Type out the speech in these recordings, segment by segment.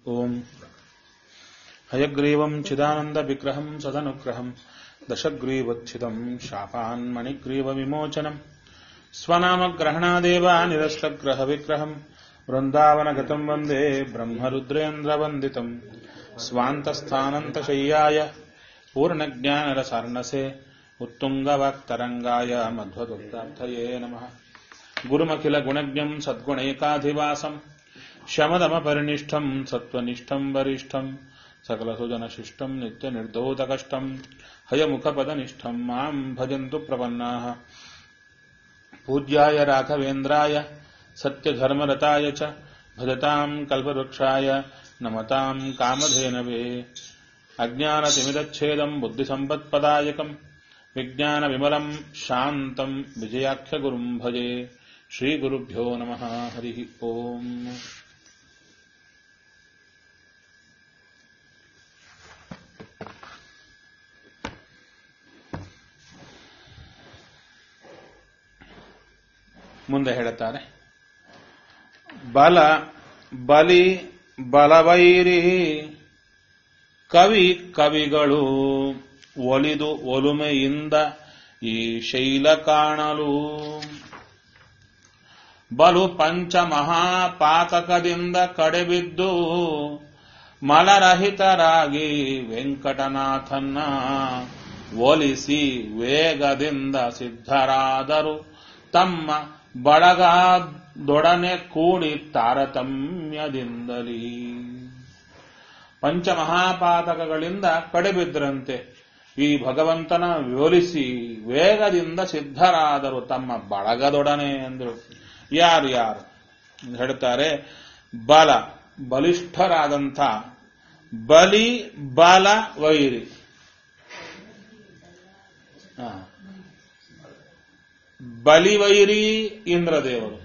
ॐ हयग्रीवम् चिदानन्दविग्रहम् सदनुग्रहम् दशग्रीवच्छिदम् शापान्मणिग्रीवविमोचनम् स्वनामग्रहणादेव निरस्तग्रहविग्रहम् वृन्दावनगतम् वन्दे ब्रह्मरुद्रेन्द्रवन्दितम् स्वान्तस्थानन्तशय्याय पूर्णज्ञानरसार्णसे उत्तुङ्गवाक्तरङ्गाय मध्वदुर्गार्थये नमः गुरुमखिलगुणज्ञम् सद्गुणैकाधिवासम् शमदमपरिनिष्ठम् सत्त्वनिष्ठम् वरिष्ठम् सकलसुजनशिष्टम् नित्यनिर्धोतकष्टम् हयमुखपदनिष्ठम् माम् भजन्तु प्रपन्नाः पूज्याय राघवेन्द्राय सत्यधर्मरताय च भजताम् कल्पवृक्षाय नमताम् कामधेनवे अज्ञानतिमिरच्छेदम् बुद्धिसम्पत्पदायकम् विज्ञानविमलम् शान्तम् विजयाख्यगुरुम् भजे श्रीगुरुभ्यो नमः हरिः ओम् ಮುಂದೆ ಹೇಳುತ್ತಾರೆ ಬಲ ಬಲಿ ಬಲವೈರಿ ಕವಿ ಕವಿಗಳು ಒಲಿದು ಒಲುಮೆಯಿಂದ ಈ ಶೈಲ ಕಾಣಲು ಬಲು ಪಂಚ ಮಹಾಪಾತಕದಿಂದ ಕಡೆಬಿದ್ದು ಮಲರಹಿತರಾಗಿ ವೆಂಕಟನಾಥನ್ನ ಒಲಿಸಿ ವೇಗದಿಂದ ಸಿದ್ಧರಾದರು ತಮ್ಮ ಬಳಗದೊಡನೆ ಕೂಡಿ ತಾರತಮ್ಯದಿಂದಲೀ ಪಂಚಮಹಾಪಾತಕಗಳಿಂದ ಕಡೆಬಿದ್ರಂತೆ ಈ ಭಗವಂತನ ವಿವರಿಸಿ ವೇಗದಿಂದ ಸಿದ್ಧರಾದರು ತಮ್ಮ ಬಳಗದೊಡನೆ ಎಂದರು ಯಾರು ಯಾರು ಹೇಳ್ತಾರೆ ಬಲ ಬಲಿಷ್ಠರಾದಂಥ ಬಲಿ ಬಲ ವೈರಿ ಹಾ ಬಲಿವೈರಿ ಇಂದ್ರದೇವರು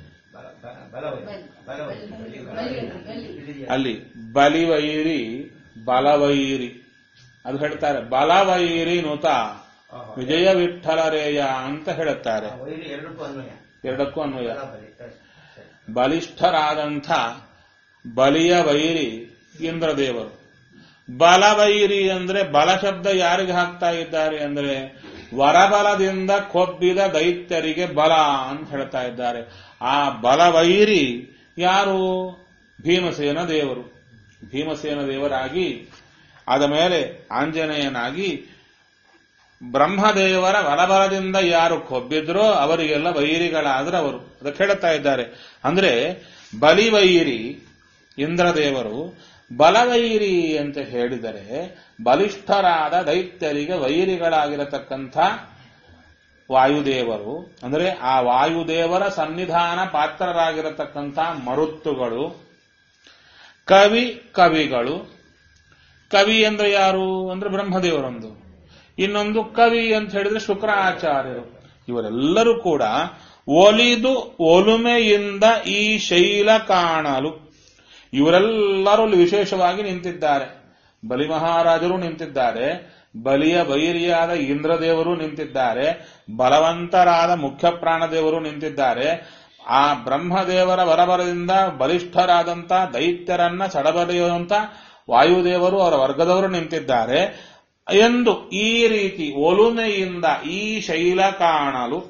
ಅಲ್ಲಿ ಬಲಿವೈರಿ ಬಲವೈರಿ ಅದು ಹೇಳ್ತಾರೆ ಬಲವೈರಿ ನುತ ವಿಜಯ ವಿಠಲರೇಯ ಅಂತ ಹೇಳುತ್ತಾರೆ ಎರಡಕ್ಕೂ ಅನ್ವಯ ಬಲಿಷ್ಠರಾದಂಥ ಬಲಿಯ ವೈರಿ ಇಂದ್ರದೇವರು ಬಲವೈರಿ ಅಂದ್ರೆ ಬಲ ಶಬ್ದ ಯಾರಿಗೆ ಹಾಕ್ತಾ ಇದ್ದಾರೆ ಅಂದ್ರೆ ವರಬಲದಿಂದ ಕೊಬ್ಬಿದ ದೈತ್ಯರಿಗೆ ಬಲ ಅಂತ ಹೇಳ್ತಾ ಇದ್ದಾರೆ ಆ ಬಲವೈರಿ ಯಾರು ಭೀಮಸೇನ ದೇವರು ಭೀಮಸೇನ ದೇವರಾಗಿ ಆದ ಮೇಲೆ ಆಂಜನೇಯನಾಗಿ ಬ್ರಹ್ಮದೇವರ ಬಲಬಲದಿಂದ ಯಾರು ಕೊಬ್ಬಿದ್ರೋ ಅವರಿಗೆಲ್ಲ ವೈರಿಗಳಾದ್ರೆ ಅವರು ಅದಕ್ಕೆ ಹೇಳುತ್ತಾ ಇದ್ದಾರೆ ಅಂದ್ರೆ ಬಲಿವೈರಿ ಇಂದ್ರದೇವರು ಬಲವೈರಿ ಅಂತ ಹೇಳಿದರೆ ಬಲಿಷ್ಠರಾದ ದೈತ್ಯರಿಗೆ ವೈರಿಗಳಾಗಿರತಕ್ಕಂಥ ವಾಯುದೇವರು ಅಂದರೆ ಆ ವಾಯುದೇವರ ಸನ್ನಿಧಾನ ಪಾತ್ರರಾಗಿರತಕ್ಕಂಥ ಮರುತ್ತುಗಳು ಕವಿ ಕವಿಗಳು ಕವಿ ಅಂದ್ರೆ ಯಾರು ಅಂದ್ರೆ ಬ್ರಹ್ಮದೇವರೊಂದು ಇನ್ನೊಂದು ಕವಿ ಅಂತ ಹೇಳಿದ್ರೆ ಶುಕ್ರಾಚಾರ್ಯರು ಇವರೆಲ್ಲರೂ ಕೂಡ ಒಲಿದು ಒಲುಮೆಯಿಂದ ಈ ಶೈಲ ಕಾಣಲು ಇವರೆಲ್ಲರೂ ವಿಶೇಷವಾಗಿ ನಿಂತಿದ್ದಾರೆ ಬಲಿ ಮಹಾರಾಜರು ನಿಂತಿದ್ದಾರೆ ಬಲಿಯ ಬೈರಿಯಾದ ಇಂದ್ರದೇವರು ನಿಂತಿದ್ದಾರೆ ಬಲವಂತರಾದ ಮುಖ್ಯ ಪ್ರಾಣದೇವರು ನಿಂತಿದ್ದಾರೆ ಆ ಬ್ರಹ್ಮದೇವರ ಬರಬರದಿಂದ ಬಲಿಷ್ಠರಾದಂಥ ದೈತ್ಯರನ್ನ ಸಡಬಡಿಯುವಂತ ವಾಯುದೇವರು ಅವರ ವರ್ಗದವರು ನಿಂತಿದ್ದಾರೆ ಎಂದು ಈ ರೀತಿ ಒಲುಮೆಯಿಂದ ಈ ಶೈಲ ಕಾಣಲು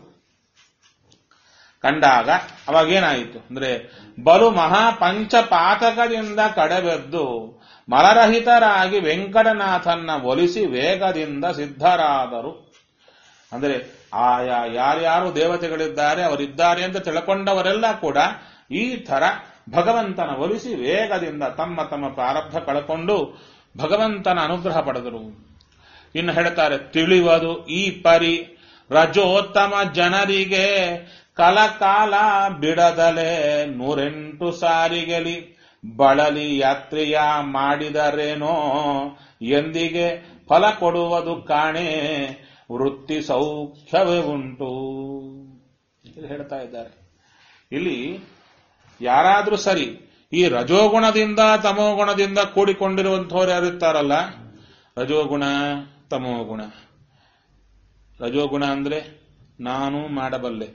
ಕಂಡಾಗ ಅವಾಗೇನಾಯಿತು ಅಂದ್ರೆ ಬಲು ಮಹಾಪಂಚಪಾತಕದಿಂದ ಕಡೆಬೆದ್ದು ಮಲರಹಿತರಾಗಿ ವೆಂಕಟನಾಥನ್ನ ಒಲಿಸಿ ವೇಗದಿಂದ ಸಿದ್ಧರಾದರು ಅಂದರೆ ಆಯಾ ಯಾರ್ಯಾರು ದೇವತೆಗಳಿದ್ದಾರೆ ಅವರಿದ್ದಾರೆ ಅಂತ ತಿಳ್ಕೊಂಡವರೆಲ್ಲ ಕೂಡ ಈ ತರ ಭಗವಂತನ ಒಲಿಸಿ ವೇಗದಿಂದ ತಮ್ಮ ತಮ್ಮ ಪ್ರಾರಬ್ಧ ಕಳ್ಕೊಂಡು ಭಗವಂತನ ಅನುಗ್ರಹ ಪಡೆದರು ಇನ್ನು ಹೇಳ್ತಾರೆ ತಿಳಿಯುವುದು ಈ ಪರಿ ರಜೋತ್ತಮ ಜನರಿಗೆ ಕಲಕಾಲ ಬಿಡದಲೆ ನೂರೆಂಟು ಸಾರಿಗೆಲಿ ಬಳಲಿ ಯಾತ್ರೆಯ ಮಾಡಿದರೇನೋ ಎಂದಿಗೆ ಫಲ ಕೊಡುವುದು ಕಾಣೆ ವೃತ್ತಿ ಸೌಖ್ಯವೇ ಉಂಟು ಇಲ್ಲಿ ಹೇಳ್ತಾ ಇದ್ದಾರೆ ಇಲ್ಲಿ ಯಾರಾದ್ರೂ ಸರಿ ಈ ರಜೋಗುಣದಿಂದ ತಮೋಗುಣದಿಂದ ಕೂಡಿಕೊಂಡಿರುವಂಥವ್ರು ಯಾರಿರ್ತಾರಲ್ಲ ರಜೋಗುಣ ತಮೋಗುಣ ರಜೋಗುಣ ಅಂದ್ರೆ ನಾನು ಮಾಡಬಲ್ಲೆ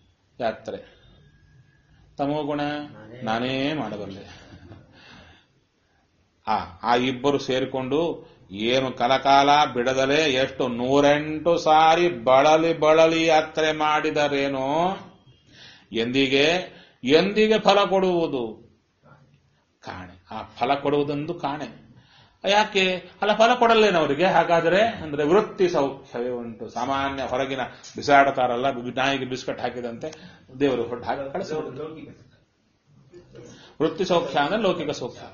ಯಾತ್ರೆ ತಮೋಗುಣ ನಾನೇ ಮಾಡಬಲ್ಲೆ ಆ ಆ ಇಬ್ಬರು ಸೇರಿಕೊಂಡು ಏನು ಕಲಕಾಲ ಬಿಡದಲೆ ಎಷ್ಟು ನೂರೆಂಟು ಸಾರಿ ಬಳಲಿ ಬಳಲಿ ಯಾತ್ರೆ ಮಾಡಿದರೇನೋ ಎಂದಿಗೆ ಎಂದಿಗೆ ಫಲ ಕೊಡುವುದು ಕಾಣೆ ಆ ಫಲ ಕೊಡುವುದೊಂದು ಕಾಣೆ ಯಾಕೆ ಅಲ್ಲ ಫಲ ಕೊಡಲ್ಲೇನವರಿಗೆ ಹಾಗಾದ್ರೆ ಅಂದ್ರೆ ವೃತ್ತಿ ಸೌಖ್ಯವೇ ಉಂಟು ಸಾಮಾನ್ಯ ಹೊರಗಿನ ಬಿಸಾಡತಾರಲ್ಲ ನಾಯಿಗೆ ಬಿಸ್ಕಟ್ ಹಾಕಿದಂತೆ ದೇವರು ಹೊಟ್ಟು ಹಾಕಿ ಕಳಿಸ್ಬಿಡುದು ವೃತ್ತಿ ಸೌಖ್ಯ ಅಂದ್ರೆ ಲೌಕಿಕ ಸೌಖ್ಯ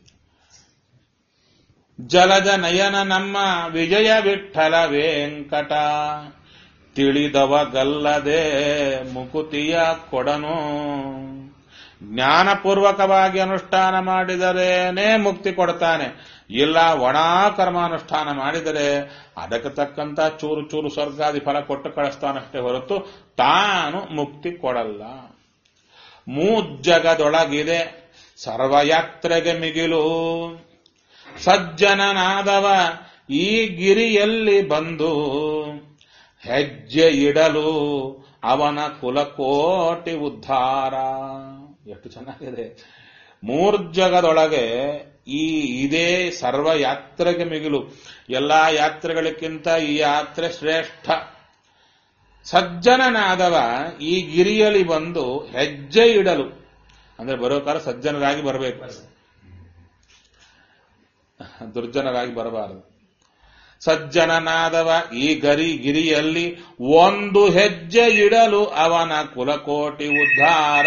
ಜಲದ ನಯನ ನಮ್ಮ ವಿಜಯ ವಿಠಲ ವೆಂಕಟ ತಿಳಿದವ ಗಲ್ಲದೆ ಮುಕುತಿಯ ಕೊಡನು ಜ್ಞಾನಪೂರ್ವಕವಾಗಿ ಅನುಷ್ಠಾನ ಮಾಡಿದರೇನೇ ಮುಕ್ತಿ ಕೊಡ್ತಾನೆ ಇಲ್ಲ ಒಣ ಕರ್ಮಾನುಷ್ಠಾನ ಮಾಡಿದರೆ ಅದಕ್ಕೆ ತಕ್ಕಂತ ಚೂರು ಚೂರು ಸ್ವರ್ಗಾದಿ ಫಲ ಕೊಟ್ಟು ಕಳಿಸ್ತಾನಷ್ಟೇ ಹೊರತು ತಾನು ಮುಕ್ತಿ ಕೊಡಲ್ಲ ಮೂಜ್ಜಗದೊಳಗಿದೆ ಸರ್ವಯಾತ್ರೆಗೆ ಮಿಗಿಲು ಸಜ್ಜನನಾದವ ಈ ಗಿರಿಯಲ್ಲಿ ಬಂದು ಹೆಜ್ಜೆ ಇಡಲು ಅವನ ಕುಲಕೋಟಿ ಉದ್ಧಾರ ಎಷ್ಟು ಚೆನ್ನಾಗಿದೆ ಮೂರ್ಜಗದೊಳಗೆ ಈ ಇದೇ ಸರ್ವ ಯಾತ್ರೆಗೆ ಮಿಗಿಲು ಎಲ್ಲಾ ಯಾತ್ರೆಗಳಿಗಿಂತ ಈ ಯಾತ್ರೆ ಶ್ರೇಷ್ಠ ಸಜ್ಜನನಾದವ ಈ ಗಿರಿಯಲ್ಲಿ ಬಂದು ಹೆಜ್ಜೆ ಇಡಲು ಅಂದ್ರೆ ಬರೋ ಕಾಲ ಸಜ್ಜನರಾಗಿ ಬರಬೇಕು ದುರ್ಜನರಾಗಿ ಬರಬಾರದು ಸಜ್ಜನನಾದವ ಈ ಗರಿ ಗಿರಿಯಲ್ಲಿ ಒಂದು ಹೆಜ್ಜೆ ಇಡಲು ಅವನ ಕುಲಕೋಟಿ ಉದ್ಧಾರ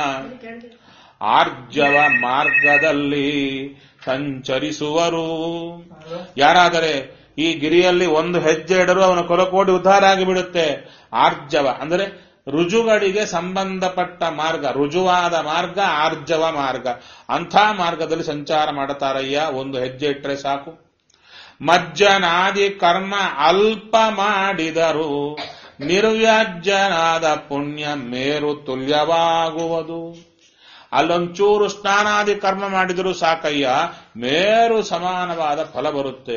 ಆರ್ಜವ ಮಾರ್ಗದಲ್ಲಿ ಸಂಚರಿಸುವರು ಯಾರಾದರೆ ಈ ಗಿರಿಯಲ್ಲಿ ಒಂದು ಹೆಜ್ಜೆ ಇಡಲು ಅವನ ಕುಲಕೋಟಿ ಉದ್ಧಾರ ಆಗಿಬಿಡುತ್ತೆ ಆರ್ಜವ ಅಂದರೆ ರುಜುಗಳಿಗೆ ಸಂಬಂಧಪಟ್ಟ ಮಾರ್ಗ ರುಜುವಾದ ಮಾರ್ಗ ಆರ್ಜವ ಮಾರ್ಗ ಅಂಥ ಮಾರ್ಗದಲ್ಲಿ ಸಂಚಾರ ಮಾಡುತ್ತಾರಯ್ಯ ಒಂದು ಹೆಜ್ಜೆ ಇಟ್ಟರೆ ಸಾಕು ಮಜ್ಜನಾದಿ ಕರ್ಮ ಅಲ್ಪ ಮಾಡಿದರು ನಿರ್ವ್ಯಾಜ್ಯನಾದ ಪುಣ್ಯ ಮೇರು ತುಲ್ಯವಾಗುವುದು ಅಲ್ಲೊಂಚೂರು ಸ್ನಾನಾದಿ ಕರ್ಮ ಮಾಡಿದರೂ ಸಾಕಯ್ಯ ಮೇರು ಸಮಾನವಾದ ಫಲ ಬರುತ್ತೆ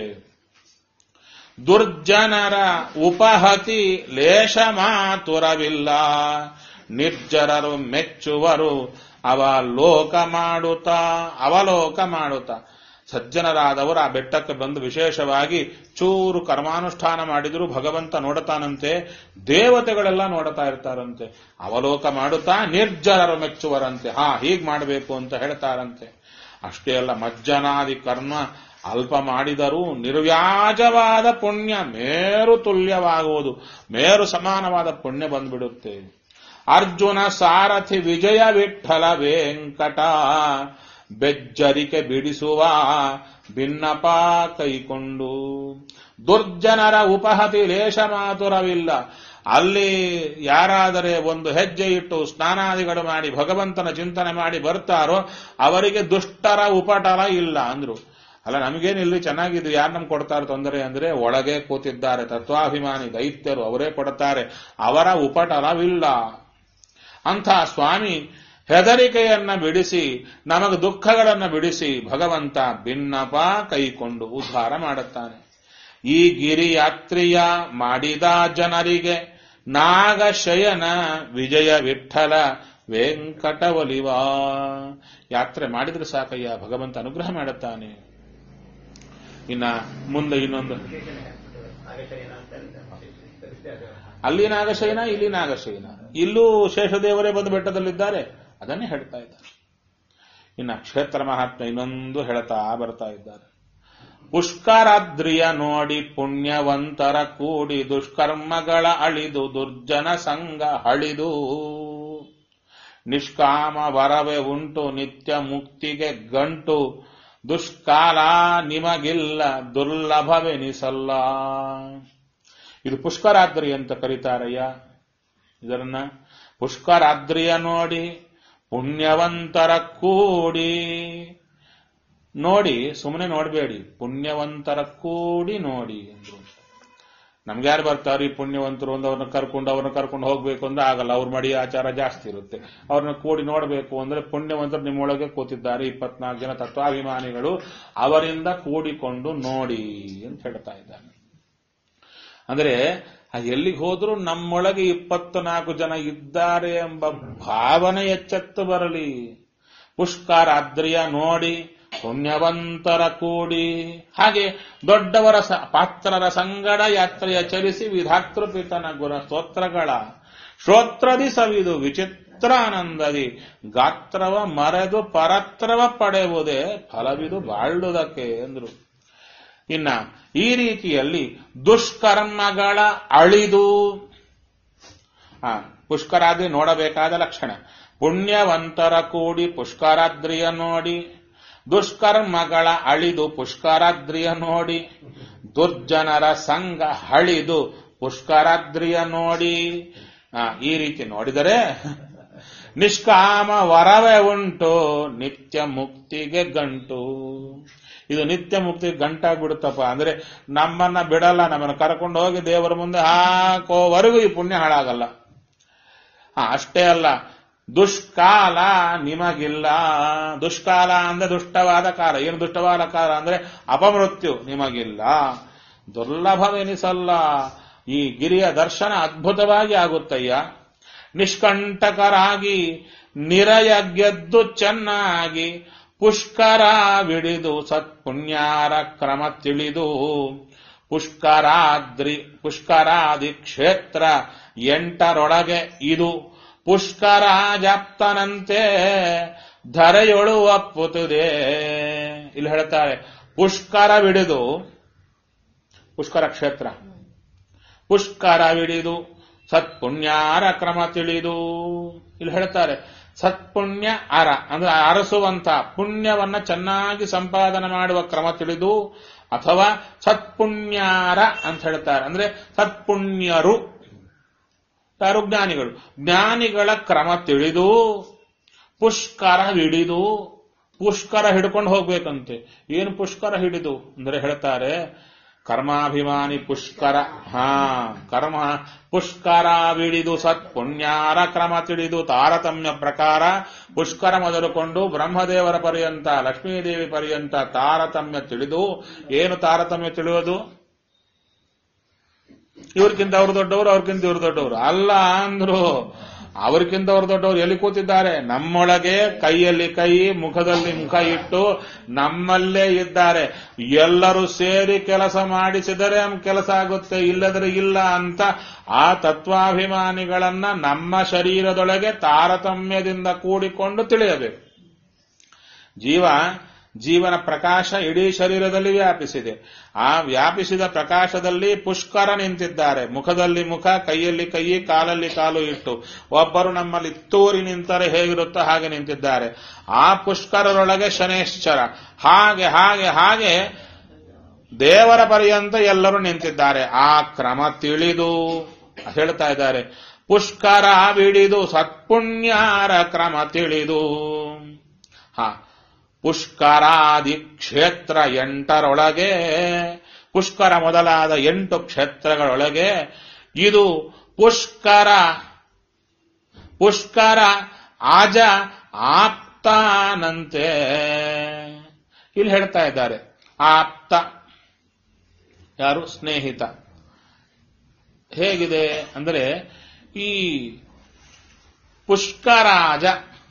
ದುರ್ಜನರ ಉಪಹತಿ ಲೇಷ ಮಾತುರವಿಲ್ಲ ನಿರ್ಜರರು ಮೆಚ್ಚುವರು ಅವಲೋಕ ಮಾಡುತ್ತಾ ಅವಲೋಕ ಮಾಡುತ್ತಾ ಸಜ್ಜನರಾದವರು ಆ ಬೆಟ್ಟಕ್ಕೆ ಬಂದು ವಿಶೇಷವಾಗಿ ಚೂರು ಕರ್ಮಾನುಷ್ಠಾನ ಮಾಡಿದರೂ ಭಗವಂತ ನೋಡತಾನಂತೆ ದೇವತೆಗಳೆಲ್ಲ ನೋಡ್ತಾ ಇರ್ತಾರಂತೆ ಅವಲೋಕ ಮಾಡುತ್ತಾ ನಿರ್ಜರರು ಮೆಚ್ಚುವರಂತೆ ಹಾ ಹೀಗ್ ಮಾಡಬೇಕು ಅಂತ ಹೇಳ್ತಾರಂತೆ ಅಷ್ಟೇ ಅಲ್ಲ ಮಜ್ಜನಾದಿ ಕರ್ಮ ಅಲ್ಪ ಮಾಡಿದರೂ ನಿರ್ವ್ಯಾಜವಾದ ಪುಣ್ಯ ಮೇರು ತುಲ್ಯವಾಗುವುದು ಮೇರು ಸಮಾನವಾದ ಪುಣ್ಯ ಬಂದ್ಬಿಡುತ್ತೆ ಅರ್ಜುನ ಸಾರಥಿ ವಿಜಯ ವಿಠಲ ವೆಂಕಟ ಬೆಜ್ಜರಿಕೆ ಬಿಡಿಸುವ ಭಿನ್ನಪ ಕೈಕೊಂಡು ದುರ್ಜನರ ಉಪಹತಿ ಲೇಷ ಮಾತುರವಿಲ್ಲ ಅಲ್ಲಿ ಯಾರಾದರೆ ಒಂದು ಹೆಜ್ಜೆ ಇಟ್ಟು ಸ್ನಾನಾದಿಗಳು ಮಾಡಿ ಭಗವಂತನ ಚಿಂತನೆ ಮಾಡಿ ಬರ್ತಾರೋ ಅವರಿಗೆ ದುಷ್ಟರ ಉಪಟಳ ಇಲ್ಲ ಅಂದ್ರು ಅಲ್ಲ ನಮಗೇನು ಇಲ್ಲಿ ಚೆನ್ನಾಗಿದೆ ಯಾರು ನಮ್ಗೆ ಕೊಡ್ತಾರೆ ತೊಂದರೆ ಅಂದ್ರೆ ಒಳಗೆ ಕೂತಿದ್ದಾರೆ ತತ್ವಾಭಿಮಾನಿ ದೈತ್ಯರು ಅವರೇ ಕೊಡ್ತಾರೆ ಅವರ ಉಪಟಳವಿಲ್ಲ ಅಂಥ ಸ್ವಾಮಿ ಹೆದರಿಕೆಯನ್ನ ಬಿಡಿಸಿ ನಮಗೆ ದುಃಖಗಳನ್ನ ಬಿಡಿಸಿ ಭಗವಂತ ಭಿನ್ನಪ ಕೈಕೊಂಡು ಉದ್ಧಾರ ಮಾಡುತ್ತಾನೆ ಈ ಗಿರಿಯಾತ್ರಿಯ ಮಾಡಿದ ಜನರಿಗೆ ನಾಗಶಯನ ವಿಜಯ ವಿಠಲ ವೆಂಕಟ ಒಲಿವ ಯಾತ್ರೆ ಮಾಡಿದ್ರೆ ಸಾಕಯ್ಯ ಭಗವಂತ ಅನುಗ್ರಹ ಮಾಡುತ್ತಾನೆ ಇನ್ನ ಮುಂದೆ ಇನ್ನೊಂದು ಅಲ್ಲಿ ನಾಗಶಯನ ಇಲ್ಲಿ ನಾಗಶಯನ ಇಲ್ಲೂ ಶೇಷದೇವರೇ ಬಂದು ಬೆಟ್ಟದಲ್ಲಿದ್ದಾರೆ ಅದನ್ನೇ ಹೇಳ್ತಾ ಇದ್ದಾರೆ ಇನ್ನ ಕ್ಷೇತ್ರ ಮಹಾತ್ಮ ಇನ್ನೊಂದು ಹೇಳ್ತಾ ಬರ್ತಾ ಇದ್ದಾರೆ ಪುಷ್ಕರಾದ್ರಿಯ ನೋಡಿ ಪುಣ್ಯವಂತರ ಕೂಡಿ ದುಷ್ಕರ್ಮಗಳ ಅಳಿದು ದುರ್ಜನ ಸಂಘ ಹಳಿದು ನಿಷ್ಕಾಮ ವರವೇ ಉಂಟು ನಿತ್ಯ ಮುಕ್ತಿಗೆ ಗಂಟು ದುಷ್ಕಾಲ ನಿಮಗಿಲ್ಲ ದುರ್ಲಭವೆನಿಸಲ್ಲ ಇದು ಪುಷ್ಕರಾದ್ರಿ ಅಂತ ಕರೀತಾರಯ್ಯ ಇದರನ್ನ ಪುಷ್ಕರಾದ್ರಿಯ ನೋಡಿ ಪುಣ್ಯವಂತರ ಕೂಡಿ ನೋಡಿ ಸುಮ್ಮನೆ ನೋಡಬೇಡಿ ಪುಣ್ಯವಂತರ ಕೂಡಿ ನೋಡಿ ಅಂದ್ರು ನಮ್ಗೆ ಯಾರು ಬರ್ತಾರೆ ಈ ಪುಣ್ಯವಂತರು ಒಂದು ಅವ್ರನ್ನ ಕರ್ಕೊಂಡು ಅವ್ರನ್ನ ಕರ್ಕೊಂಡು ಹೋಗ್ಬೇಕು ಅಂದ್ರೆ ಆಗಲ್ಲ ಅವ್ರ ಮಡಿ ಆಚಾರ ಜಾಸ್ತಿ ಇರುತ್ತೆ ಅವ್ರನ್ನ ಕೂಡಿ ನೋಡಬೇಕು ಅಂದ್ರೆ ಪುಣ್ಯವಂತರು ನಿಮ್ಮೊಳಗೆ ಕೂತಿದ್ದಾರೆ ಇಪ್ಪತ್ನಾಲ್ಕು ಜನ ತತ್ವಾಭಿಮಾನಿಗಳು ಅವರಿಂದ ಕೂಡಿಕೊಂಡು ನೋಡಿ ಅಂತ ಹೇಳ್ತಾ ಇದ್ದಾನೆ ಅಂದ್ರೆ ಎಲ್ಲಿಗೆ ಹೋದ್ರೂ ನಮ್ಮೊಳಗೆ ಇಪ್ಪತ್ತು ನಾಲ್ಕು ಜನ ಇದ್ದಾರೆ ಎಂಬ ಭಾವನೆ ಎಚ್ಚೆತ್ತು ಬರಲಿ ಪುಷ್ಕರಾದ್ರಿಯ ನೋಡಿ ಪುಣ್ಯವಂತರ ಕೂಡಿ ಹಾಗೆ ದೊಡ್ಡವರ ಸ ಪಾತ್ರರ ಸಂಗಡ ಯಾತ್ರೆಯ ಚಲಿಸಿ ವಿಧಾತೃಪಿತನ ಗುಣ ಸ್ತೋತ್ರಗಳ ಶ್ರೋತ್ರದಿ ಸವಿದು ವಿಚಿತ್ರಾನಂದದಿ ಗಾತ್ರವ ಮರೆದು ಪರತ್ರವ ಪಡೆಯುವುದೇ ಫಲವಿದು ಬಾಳುವುದಕ್ಕೆ ಎಂದ್ರು ಇನ್ನ ಈ ರೀತಿಯಲ್ಲಿ ದುಷ್ಕರ್ಮಗಳ ಅಳಿದು ಆ ಪುಷ್ಕರಾದ್ರಿ ನೋಡಬೇಕಾದ ಲಕ್ಷಣ ಪುಣ್ಯವಂತರ ಕೂಡಿ ಪುಷ್ಕರಾದ್ರಿಯ ನೋಡಿ ದುಷ್ಕರ್ಮಗಳ ಅಳಿದು ಪುಷ್ಕರಾದ್ರಿಯ ನೋಡಿ ದುರ್ಜನರ ಸಂಘ ಹಳಿದು ಪುಷ್ಕರಾದ್ರಿಯ ನೋಡಿ ಆ, ಈ ರೀತಿ ನೋಡಿದರೆ ನಿಷ್ಕಾಮ ವರವೇ ಉಂಟು ನಿತ್ಯ ಮುಕ್ತಿಗೆ ಗಂಟು ಇದು ನಿತ್ಯ ಮುಕ್ತಿ ಗಂಟಾಗ್ಬಿಡುತ್ತಪ್ಪ ಅಂದ್ರೆ ನಮ್ಮನ್ನ ಬಿಡಲ್ಲ ನಮ್ಮನ್ನ ಕರ್ಕೊಂಡು ಹೋಗಿ ದೇವರ ಮುಂದೆ ಹಾಕೋವರೆಗೂ ಈ ಪುಣ್ಯ ಹಾಳಾಗಲ್ಲ ಹಾ ಅಷ್ಟೇ ಅಲ್ಲ ದುಷ್ಕಾಲ ನಿಮಗಿಲ್ಲ ದುಷ್ಕಾಲ ಅಂದ್ರೆ ದುಷ್ಟವಾದ ಕಾಲ ಏನು ದುಷ್ಟವಾದ ಕಾಲ ಅಂದ್ರೆ ಅಪಮೃತ್ಯು ನಿಮಗಿಲ್ಲ ದುರ್ಲಭವೆನಿಸಲ್ಲ ಈ ಗಿರಿಯ ದರ್ಶನ ಅದ್ಭುತವಾಗಿ ಆಗುತ್ತಯ್ಯ ನಿಷ್ಕಂಟಕರಾಗಿ ನಿರಯ ಗೆದ್ದು ಚೆನ್ನಾಗಿ ಪುಷ್ಕರವಿಡಿದು ಸತ್ಪುಣ್ಯಾರ ಕ್ರಮ ತಿಳಿದು ಪುಷ್ಕರಾದ್ರಿ ಪುಷ್ಕರಾದಿ ಕ್ಷೇತ್ರ ಎಂಟರೊಳಗೆ ಇದು ಪುಷ್ಕರ ಜಾಪ್ತನಂತೆ ಧರೆಯೊಳು ಒಪ್ಪುತ್ತದೆ ಇಲ್ಲಿ ಹೇಳ್ತಾರೆ ಪುಷ್ಕರವಿಡಿದು ಪುಷ್ಕರ ಕ್ಷೇತ್ರ ಪುಷ್ಕರವಿಡಿದು ಸತ್ಪುಣ್ಯಾರ ಕ್ರಮ ತಿಳಿದು ಇಲ್ಲಿ ಹೇಳ್ತಾರೆ ಸತ್ಪುಣ್ಯ ಅರ ಅಂದ್ರೆ ಅರಸುವಂತ ಪುಣ್ಯವನ್ನ ಚೆನ್ನಾಗಿ ಸಂಪಾದನೆ ಮಾಡುವ ಕ್ರಮ ತಿಳಿದು ಅಥವಾ ಸತ್ಪುಣ್ಯಾರ ಅಂತ ಹೇಳ್ತಾರೆ ಅಂದ್ರೆ ಸತ್ಪುಣ್ಯರು ಯಾರು ಜ್ಞಾನಿಗಳು ಜ್ಞಾನಿಗಳ ಕ್ರಮ ತಿಳಿದು ಪುಷ್ಕರವಿಡಿದು ಪುಷ್ಕರ ಹಿಡ್ಕೊಂಡು ಹೋಗ್ಬೇಕಂತೆ ಏನು ಪುಷ್ಕರ ಹಿಡಿದು ಅಂದ್ರೆ ಹೇಳ್ತಾರೆ ಕರ್ಮಾಭಿಮಾನಿ ಪುಷ್ಕರ ಹಾ ಕರ್ಮ ಪುಷ್ಕರವಿಡಿದು ಸತ್ಪುಣ್ಯಾರ ಕ್ರಮ ತಿಳಿದು ತಾರತಮ್ಯ ಪ್ರಕಾರ ಪುಷ್ಕರ ಮೊದಲುಕೊಂಡು ಬ್ರಹ್ಮದೇವರ ಪರ್ಯಂತ ಲಕ್ಷ್ಮೀದೇವಿ ಪರ್ಯಂತ ತಾರತಮ್ಯ ತಿಳಿದು ಏನು ತಾರತಮ್ಯ ತಿಳಿಯೋದು ಇವ್ರಿಗಿಂತ ಅವ್ರು ದೊಡ್ಡವರು ಅವ್ರಿಗಿಂತ ಇವ್ರು ದೊಡ್ಡವರು ಅಲ್ಲ ಅಂದ್ರು ಅವ್ರಿಗಿಂತ ಅವ್ರು ದೊಡ್ಡವರು ಎಲ್ಲಿ ಕೂತಿದ್ದಾರೆ ನಮ್ಮೊಳಗೆ ಕೈಯಲ್ಲಿ ಕೈ ಮುಖದಲ್ಲಿ ಮುಖ ಇಟ್ಟು ನಮ್ಮಲ್ಲೇ ಇದ್ದಾರೆ ಎಲ್ಲರೂ ಸೇರಿ ಕೆಲಸ ಮಾಡಿಸಿದರೆ ಕೆಲಸ ಆಗುತ್ತೆ ಇಲ್ಲದ್ರೆ ಇಲ್ಲ ಅಂತ ಆ ತತ್ವಾಭಿಮಾನಿಗಳನ್ನ ನಮ್ಮ ಶರೀರದೊಳಗೆ ತಾರತಮ್ಯದಿಂದ ಕೂಡಿಕೊಂಡು ತಿಳಿಯಬೇಕು ಜೀವ ಜೀವನ ಪ್ರಕಾಶ ಇಡೀ ಶರೀರದಲ್ಲಿ ವ್ಯಾಪಿಸಿದೆ ಆ ವ್ಯಾಪಿಸಿದ ಪ್ರಕಾಶದಲ್ಲಿ ಪುಷ್ಕರ ನಿಂತಿದ್ದಾರೆ ಮುಖದಲ್ಲಿ ಮುಖ ಕೈಯಲ್ಲಿ ಕೈ ಕಾಲಲ್ಲಿ ಕಾಲು ಇಟ್ಟು ಒಬ್ಬರು ನಮ್ಮಲ್ಲಿ ತೂರಿ ನಿಂತರೆ ಹೇಗಿರುತ್ತೋ ಹಾಗೆ ನಿಂತಿದ್ದಾರೆ ಆ ಪುಷ್ಕರರೊಳಗೆ ಶನೇಶ್ಚರ ಹಾಗೆ ಹಾಗೆ ಹಾಗೆ ದೇವರ ಪರ್ಯಂತ ಎಲ್ಲರೂ ನಿಂತಿದ್ದಾರೆ ಆ ಕ್ರಮ ತಿಳಿದು ಹೇಳ್ತಾ ಇದ್ದಾರೆ ಪುಷ್ಕರ ಬಿಡಿದು ಸತ್ಪುಣ್ಯಾರ ಕ್ರಮ ತಿಳಿದು ಹಾ ಪುಷ್ಕರಾದಿ ಕ್ಷೇತ್ರ ಎಂಟರೊಳಗೆ ಪುಷ್ಕರ ಮೊದಲಾದ ಎಂಟು ಕ್ಷೇತ್ರಗಳೊಳಗೆ ಇದು ಪುಷ್ಕರ ಪುಷ್ಕರ ಆಜ ಆಪ್ತಾನಂತೆ ಇಲ್ಲಿ ಹೇಳ್ತಾ ಇದ್ದಾರೆ ಆಪ್ತ ಯಾರು ಸ್ನೇಹಿತ ಹೇಗಿದೆ ಅಂದರೆ ಈ ಪುಷ್ಕರಾಜ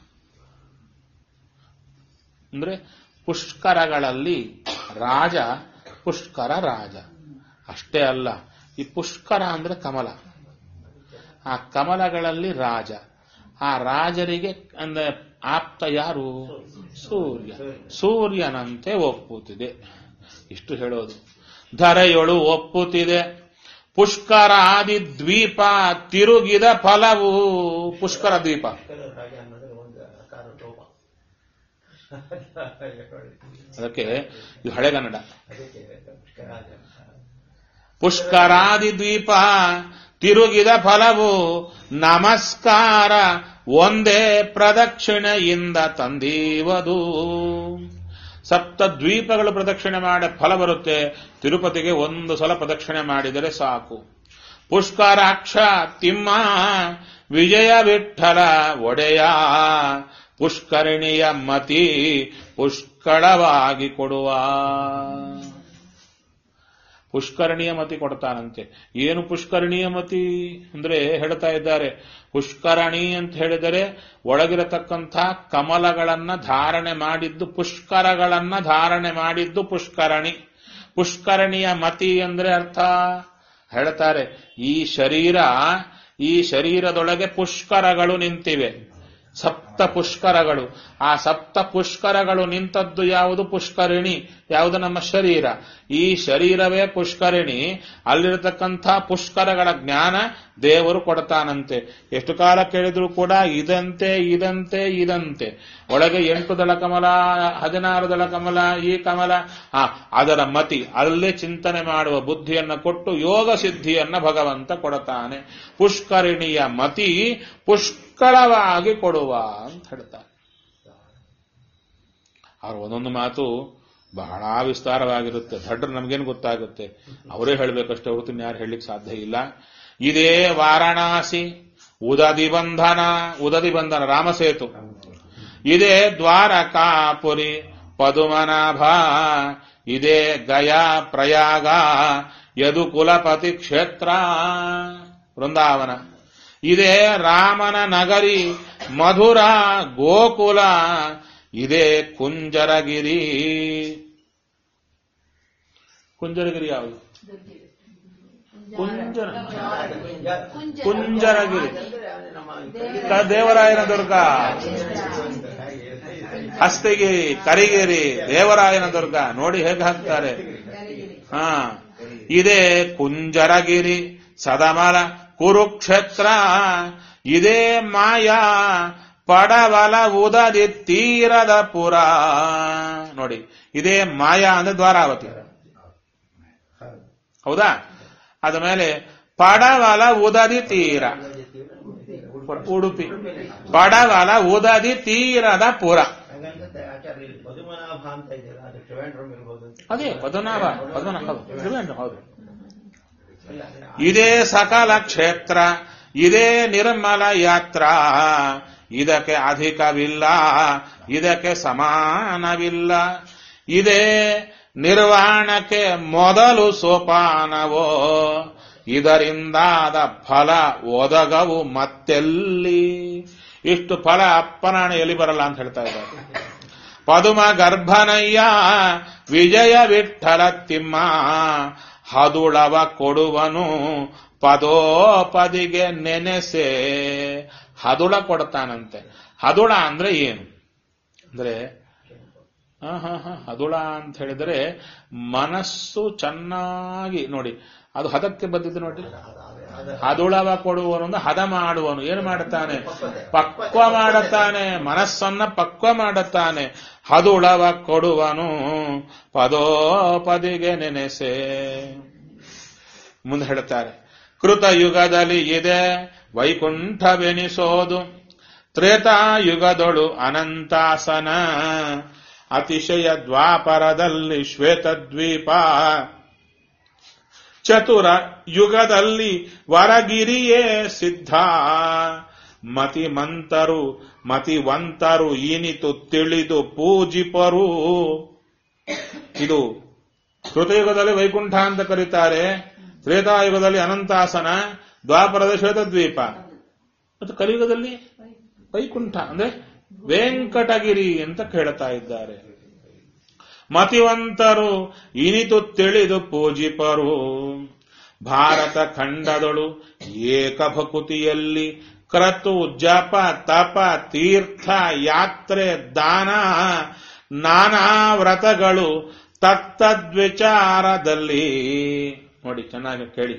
ಅಂದ್ರೆ ಪುಷ್ಕರಗಳಲ್ಲಿ ರಾಜ ಪುಷ್ಕರ ರಾಜ ಅಷ್ಟೇ ಅಲ್ಲ ಈ ಪುಷ್ಕರ ಅಂದ್ರೆ ಕಮಲ ಆ ಕಮಲಗಳಲ್ಲಿ ರಾಜ ಆ ರಾಜರಿಗೆ ಅಂದ್ರೆ ಆಪ್ತ ಯಾರು ಸೂರ್ಯ ಸೂರ್ಯನಂತೆ ಒಪ್ಪುತ್ತಿದೆ ಇಷ್ಟು ಹೇಳೋದು ಧರೆಯೊಳು ಒಪ್ಪುತ್ತಿದೆ ಪುಷ್ಕರಾದಿ ದ್ವೀಪ ತಿರುಗಿದ ಫಲವು ಪುಷ್ಕರ ದ್ವೀಪ ಹಾಗೆ ಅನ್ನೋದ್ರೆ ಒಂದು ಅಕಾರ ಲೋಪ ಅದಕ್ಕೆ ಇದು ಹಳೆಗನ್ನಡ ಅದಕ್ಕೆ ಪುಷ್ಕರಾಜ ಪುಷ್ಕರಾದಿ ದ್ವೀಪ ತಿರುಗಿದ ಫಲವು ನಮಸ್ಕಾರ ಒಂದೇ ಪ್ರದಕ್ಷಿಣೆಯಿಂದ ತಂದೀವದು ಸಪ್ತ ದ್ವೀಪಗಳು ಪ್ರದಕ್ಷಿಣೆ ಮಾಡಿ ಫಲ ಬರುತ್ತೆ ತಿರುಪತಿಗೆ ಒಂದು ಸಲ ಪ್ರದಕ್ಷಿಣೆ ಮಾಡಿದರೆ ಸಾಕು ಪುಷ್ಕರಾಕ್ಷ ತಿಮ್ಮ ವಿಜಯ ವಿಠಲ ಒಡೆಯ ಪುಷ್ಕರಿಣಿಯ ಮತಿ ಪುಷ್ಕಳವಾಗಿ ಕೊಡುವ ಪುಷ್ಕರಣಿಯ ಮತಿ ಕೊಡ್ತಾನಂತೆ ಏನು ಪುಷ್ಕರಣಿಯ ಮತಿ ಅಂದ್ರೆ ಹೇಳ್ತಾ ಇದ್ದಾರೆ ಪುಷ್ಕರಣಿ ಅಂತ ಹೇಳಿದರೆ ಒಳಗಿರತಕ್ಕಂಥ ಕಮಲಗಳನ್ನ ಧಾರಣೆ ಮಾಡಿದ್ದು ಪುಷ್ಕರಗಳನ್ನ ಧಾರಣೆ ಮಾಡಿದ್ದು ಪುಷ್ಕರಣಿ ಪುಷ್ಕರಣಿಯ ಮತಿ ಅಂದ್ರೆ ಅರ್ಥ ಹೇಳ್ತಾರೆ ಈ ಶರೀರ ಈ ಶರೀರದೊಳಗೆ ಪುಷ್ಕರಗಳು ನಿಂತಿವೆ ಸಪ್ತ ಪುಷ್ಕರಗಳು ಆ ಸಪ್ತ ಪುಷ್ಕರಗಳು ನಿಂತದ್ದು ಯಾವುದು ಪುಷ್ಕರಿಣಿ ಯಾವುದು ನಮ್ಮ ಶರೀರ ಈ ಶರೀರವೇ ಪುಷ್ಕರಿಣಿ ಅಲ್ಲಿರತಕ್ಕಂಥ ಪುಷ್ಕರಗಳ ಜ್ಞಾನ ದೇವರು ಕೊಡ್ತಾನಂತೆ ಎಷ್ಟು ಕಾಲ ಕೇಳಿದ್ರು ಕೂಡ ಇದಂತೆ ಇದಂತೆ ಇದಂತೆ ಒಳಗೆ ಎಂಟು ದಳ ಕಮಲ ಹದಿನಾರು ದಳ ಕಮಲ ಈ ಕಮಲ ಆ ಅದರ ಮತಿ ಅಲ್ಲೇ ಚಿಂತನೆ ಮಾಡುವ ಬುದ್ಧಿಯನ್ನ ಕೊಟ್ಟು ಯೋಗ ಸಿದ್ಧಿಯನ್ನ ಭಗವಂತ ಕೊಡುತ್ತಾನೆ ಪುಷ್ಕರಿಣಿಯ ಮತಿ ಪುಷ್ಕಳವಾಗಿ ಕೊಡುವ ಅಂತ ಹೇಳ್ತಾರೆ ಅವ್ರ ಒಂದೊಂದು ಮಾತು ಬಹಳ ವಿಸ್ತಾರವಾಗಿರುತ್ತೆ ಭಟ್ರು ನಮ್ಗೇನು ಗೊತ್ತಾಗುತ್ತೆ ಅವರೇ ಹೇಳಬೇಕಷ್ಟೇ ಹೊರತು ಯಾರು ಹೇಳಲಿಕ್ಕೆ ಸಾಧ್ಯ ಇಲ್ಲ ಇದೇ ವಾರಣಾಸಿ ಉದದಿ ಬಂಧನ ಉದದಿ ಬಂಧನ ರಾಮಸೇತು ಇದೇ ದ್ವಾರಕಾಪುರಿ ಪದುಮನಾಭ ಇದೇ ಗಯಾ ಪ್ರಯಾಗ ಯದು ಕುಲಪತಿ ಕ್ಷೇತ್ರ ವೃಂದಾವನ ಇದೇ ರಾಮನ ನಗರಿ ಮಧುರ ಗೋಕುಲ ಇದೇ ಕುಂಜರಗಿರಿ ಕುಂಜರಗಿರಿ ಯಾವುದು ಕುಂಜರ ಕುಂಜರಗಿರಿ ಕ- ದೇವರಾಯನ ದುರ್ಗ ಹಸ್ತಿಗಿರಿ ಕರಿಗಿರಿ ದೇವರಾಯನ ದುರ್ಗ ನೋಡಿ ಹೇಗೆ ಹಾಕ್ತಾರೆ ಹಾ ಇದೇ ಕುಂಜರಗಿರಿ ಸದಮಲ ಕುರುಕ್ಷೇತ್ರ ಇದೇ ಮಾಯಾ ಪಡವಲ ಉದದಿ ತೀರದ ಪುರ ನೋಡಿ ಇದೇ ಮಾಯಾ ಅಂದ್ರೆ ದ್ವಾರಾವತಿ ಹೌದಾ ಅದ ಮೇಲೆ ಪಡವಲ ಉದದಿ ತೀರ ಉಡುಪಿ ಪಡವಲ ಉದದಿ ತೀರದ ಪುರ ಹಂಗಂತ ಆಚಾರ್ಯ ಇಲ್ಲಿ ಪದುಮನಾಭ ಅಂತ ಇದೆಯಲ್ಲ ಅದು ಟ್ರಿವೆಂಡ್ರಮ್ ಇರ್ಬೋದು ಅಂತ ಅದೇ ಪದ್ಮನಾಭ ಪದ್ಮನಾಭ ಹೌದು ತ್ರಿವೇಂದ್ರ ಹೌದು ಅಲ್ಲ, ಅಂದ್ರೆ ಆ- ಇದೇ ಸಕಲ ಕ್ಷೇತ್ರ ಇದೇ ನಿರ್ಮಲ ಯಾತ್ರ ಇದಕ್ಕೆ ಅಧಿಕವಿಲ್ಲ ಇದಕ್ಕೆ ಸಮಾನವಿಲ್ಲ ಇದೇ ನಿರ್ವಾಣಕ್ಕೆ ಮೊದಲು ಸೋಪಾನವೋ ಇದರಿಂದಾದ ಫಲ ಒದಗವು ಮತ್ತೆಲ್ಲಿ ಇಷ್ಟು ಫಲ ಅಪ್ಪನಾಣೆಯಲ್ಲಿ ಬರಲ್ಲ ಅಂತ ಹೇಳ್ತಾ ಇದ್ದಾರೆ ಪದುಮ ಗರ್ಭನಯ್ಯ ವಿಜಯ ವಿಠಲ ತಿಮ್ಮ ಹದುಳವ ಕೊಡುವನು ಪದೋಪದಿಗೆ ನೆನೆಸೆ ಹದುಳ ಕೊಡ್ತಾನಂತೆ ಹದುಳ ಅಂದ್ರೆ ಏನು ಅಂದ್ರೆ ಹಾ ಹಾ ಹಾ ಹದುಳ ಅಂತ ಹೇಳಿದ್ರೆ ಮನಸ್ಸು ಚೆನ್ನಾಗಿ ನೋಡಿ ಅದು ಹದಕ್ಕೆ ಬಂದಿದ್ದು ನೋಡಿ ಹದುಳವ ಕೊಡುವನು ಅಂದ್ರೆ ಹದ ಮಾಡುವನು ಏನು ಮಾಡುತ್ತಾನೆ ಪಕ್ವ ಮಾಡುತ್ತಾನೆ ಮನಸ್ಸನ್ನ ಪಕ್ವ ಮಾಡುತ್ತಾನೆ ಹದುಳವ ಕೊಡುವನು ಪದೋಪದಿಗೆ ನೆನೆಸೆ ಮುಂದೆ ಹೇಳ್ತಾರೆ ಕೃತಯುಗದಲ್ಲಿ ಇದೆ ವೈಕುಂಠವೆನಿಸೋದು ತ್ರೇತಾಯುಗದೊಳು ಅನಂತಾಸನ ಅತಿಶಯ ದ್ವಾಪರದಲ್ಲಿ ಶ್ವೇತದ್ವೀಪ ಚತುರ ಯುಗದಲ್ಲಿ ವರಗಿರಿಯೇ ಸಿದ್ಧ ಮತಿಮಂತರು ಮತಿವಂತರು ಇನಿತು ತಿಳಿದು ಪೂಜಿಪರು ಇದು ಕೃತಯುಗದಲ್ಲಿ ವೈಕುಂಠ ಅಂತ ಕರೀತಾರೆ ತ್ರೇತಾಯುಗದಲ್ಲಿ ಅನಂತಾಸನ ದ್ವಾಪರದ ಶ್ವೇತದ್ವೀಪ ಮತ್ತು ಕಲಿಯುಗದಲ್ಲಿ ವೈಕುಂಠ ಅಂದ್ರೆ ವೆಂಕಟಗಿರಿ ಅಂತ ಕೇಳ್ತಾ ಇದ್ದಾರೆ ಮತಿವಂತರು ಇನಿತು ತಿಳಿದು ಪೂಜಿಪರು ಭಾರತ ಖಂಡದಳು ಏಕಭಕುತಿಯಲ್ಲಿ ಕ್ರತು ಜಪ ತಪ ತೀರ್ಥ ಯಾತ್ರೆ ದಾನ ನಾನಾ ವ್ರತಗಳು ತತ್ತದ್ವಿಚಾರದಲ್ಲಿ ನೋಡಿ ಚೆನ್ನಾಗಿ ಕೇಳಿ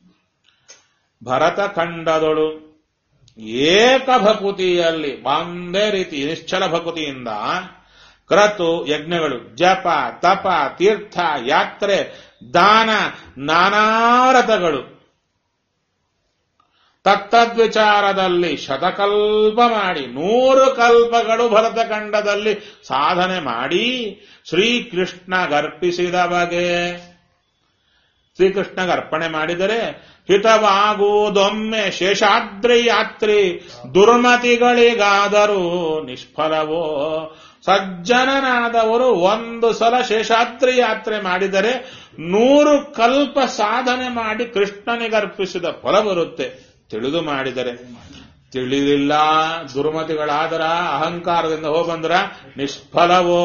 ಭರತ ಖಂಡದಳು ಏಕಭಕುತಿಯಲ್ಲಿ ಒಂದೇ ರೀತಿ ನಿಶ್ಚಲ ಭಕುತಿಯಿಂದ ಕ್ರತು ಯಜ್ಞಗಳು ಜಪ ತಪ ತೀರ್ಥ ಯಾತ್ರೆ ದಾನ ನಾನಾರಥಗಳು ತತ್ತದ್ವಿಚಾರದಲ್ಲಿ ಶತಕಲ್ಪ ಮಾಡಿ ನೂರು ಕಲ್ಪಗಳು ಭರತಖಂಡದಲ್ಲಿ ಸಾಧನೆ ಮಾಡಿ ಶ್ರೀಕೃಷ್ಣ ಗರ್ಪಿಸಿದ ಬಗೆ ಶ್ರೀಕೃಷ್ಣಗೆ ಅರ್ಪಣೆ ಮಾಡಿದರೆ ಹಿತವಾಗುವುದೊಮ್ಮೆ ಶೇಷಾದ್ರಿ ಯಾತ್ರಿ ದುರ್ಮತಿಗಳಿಗಾದರೂ ನಿಷ್ಫಲವೋ ಸಜ್ಜನನಾದವರು ಒಂದು ಸಲ ಶೇಷಾದ್ರಿ ಯಾತ್ರೆ ಮಾಡಿದರೆ ನೂರು ಕಲ್ಪ ಸಾಧನೆ ಮಾಡಿ ಕೃಷ್ಣನಿಗೆ ಅರ್ಪಿಸಿದ ಫಲ ಬರುತ್ತೆ ತಿಳಿದು ಮಾಡಿದರೆ ತಿಳಿಲಿಲ್ಲ ದುರ್ಮತಿಗಳಾದರ ಅಹಂಕಾರದಿಂದ ಹೋಗಂದ್ರ ನಿಷ್ಫಲವೋ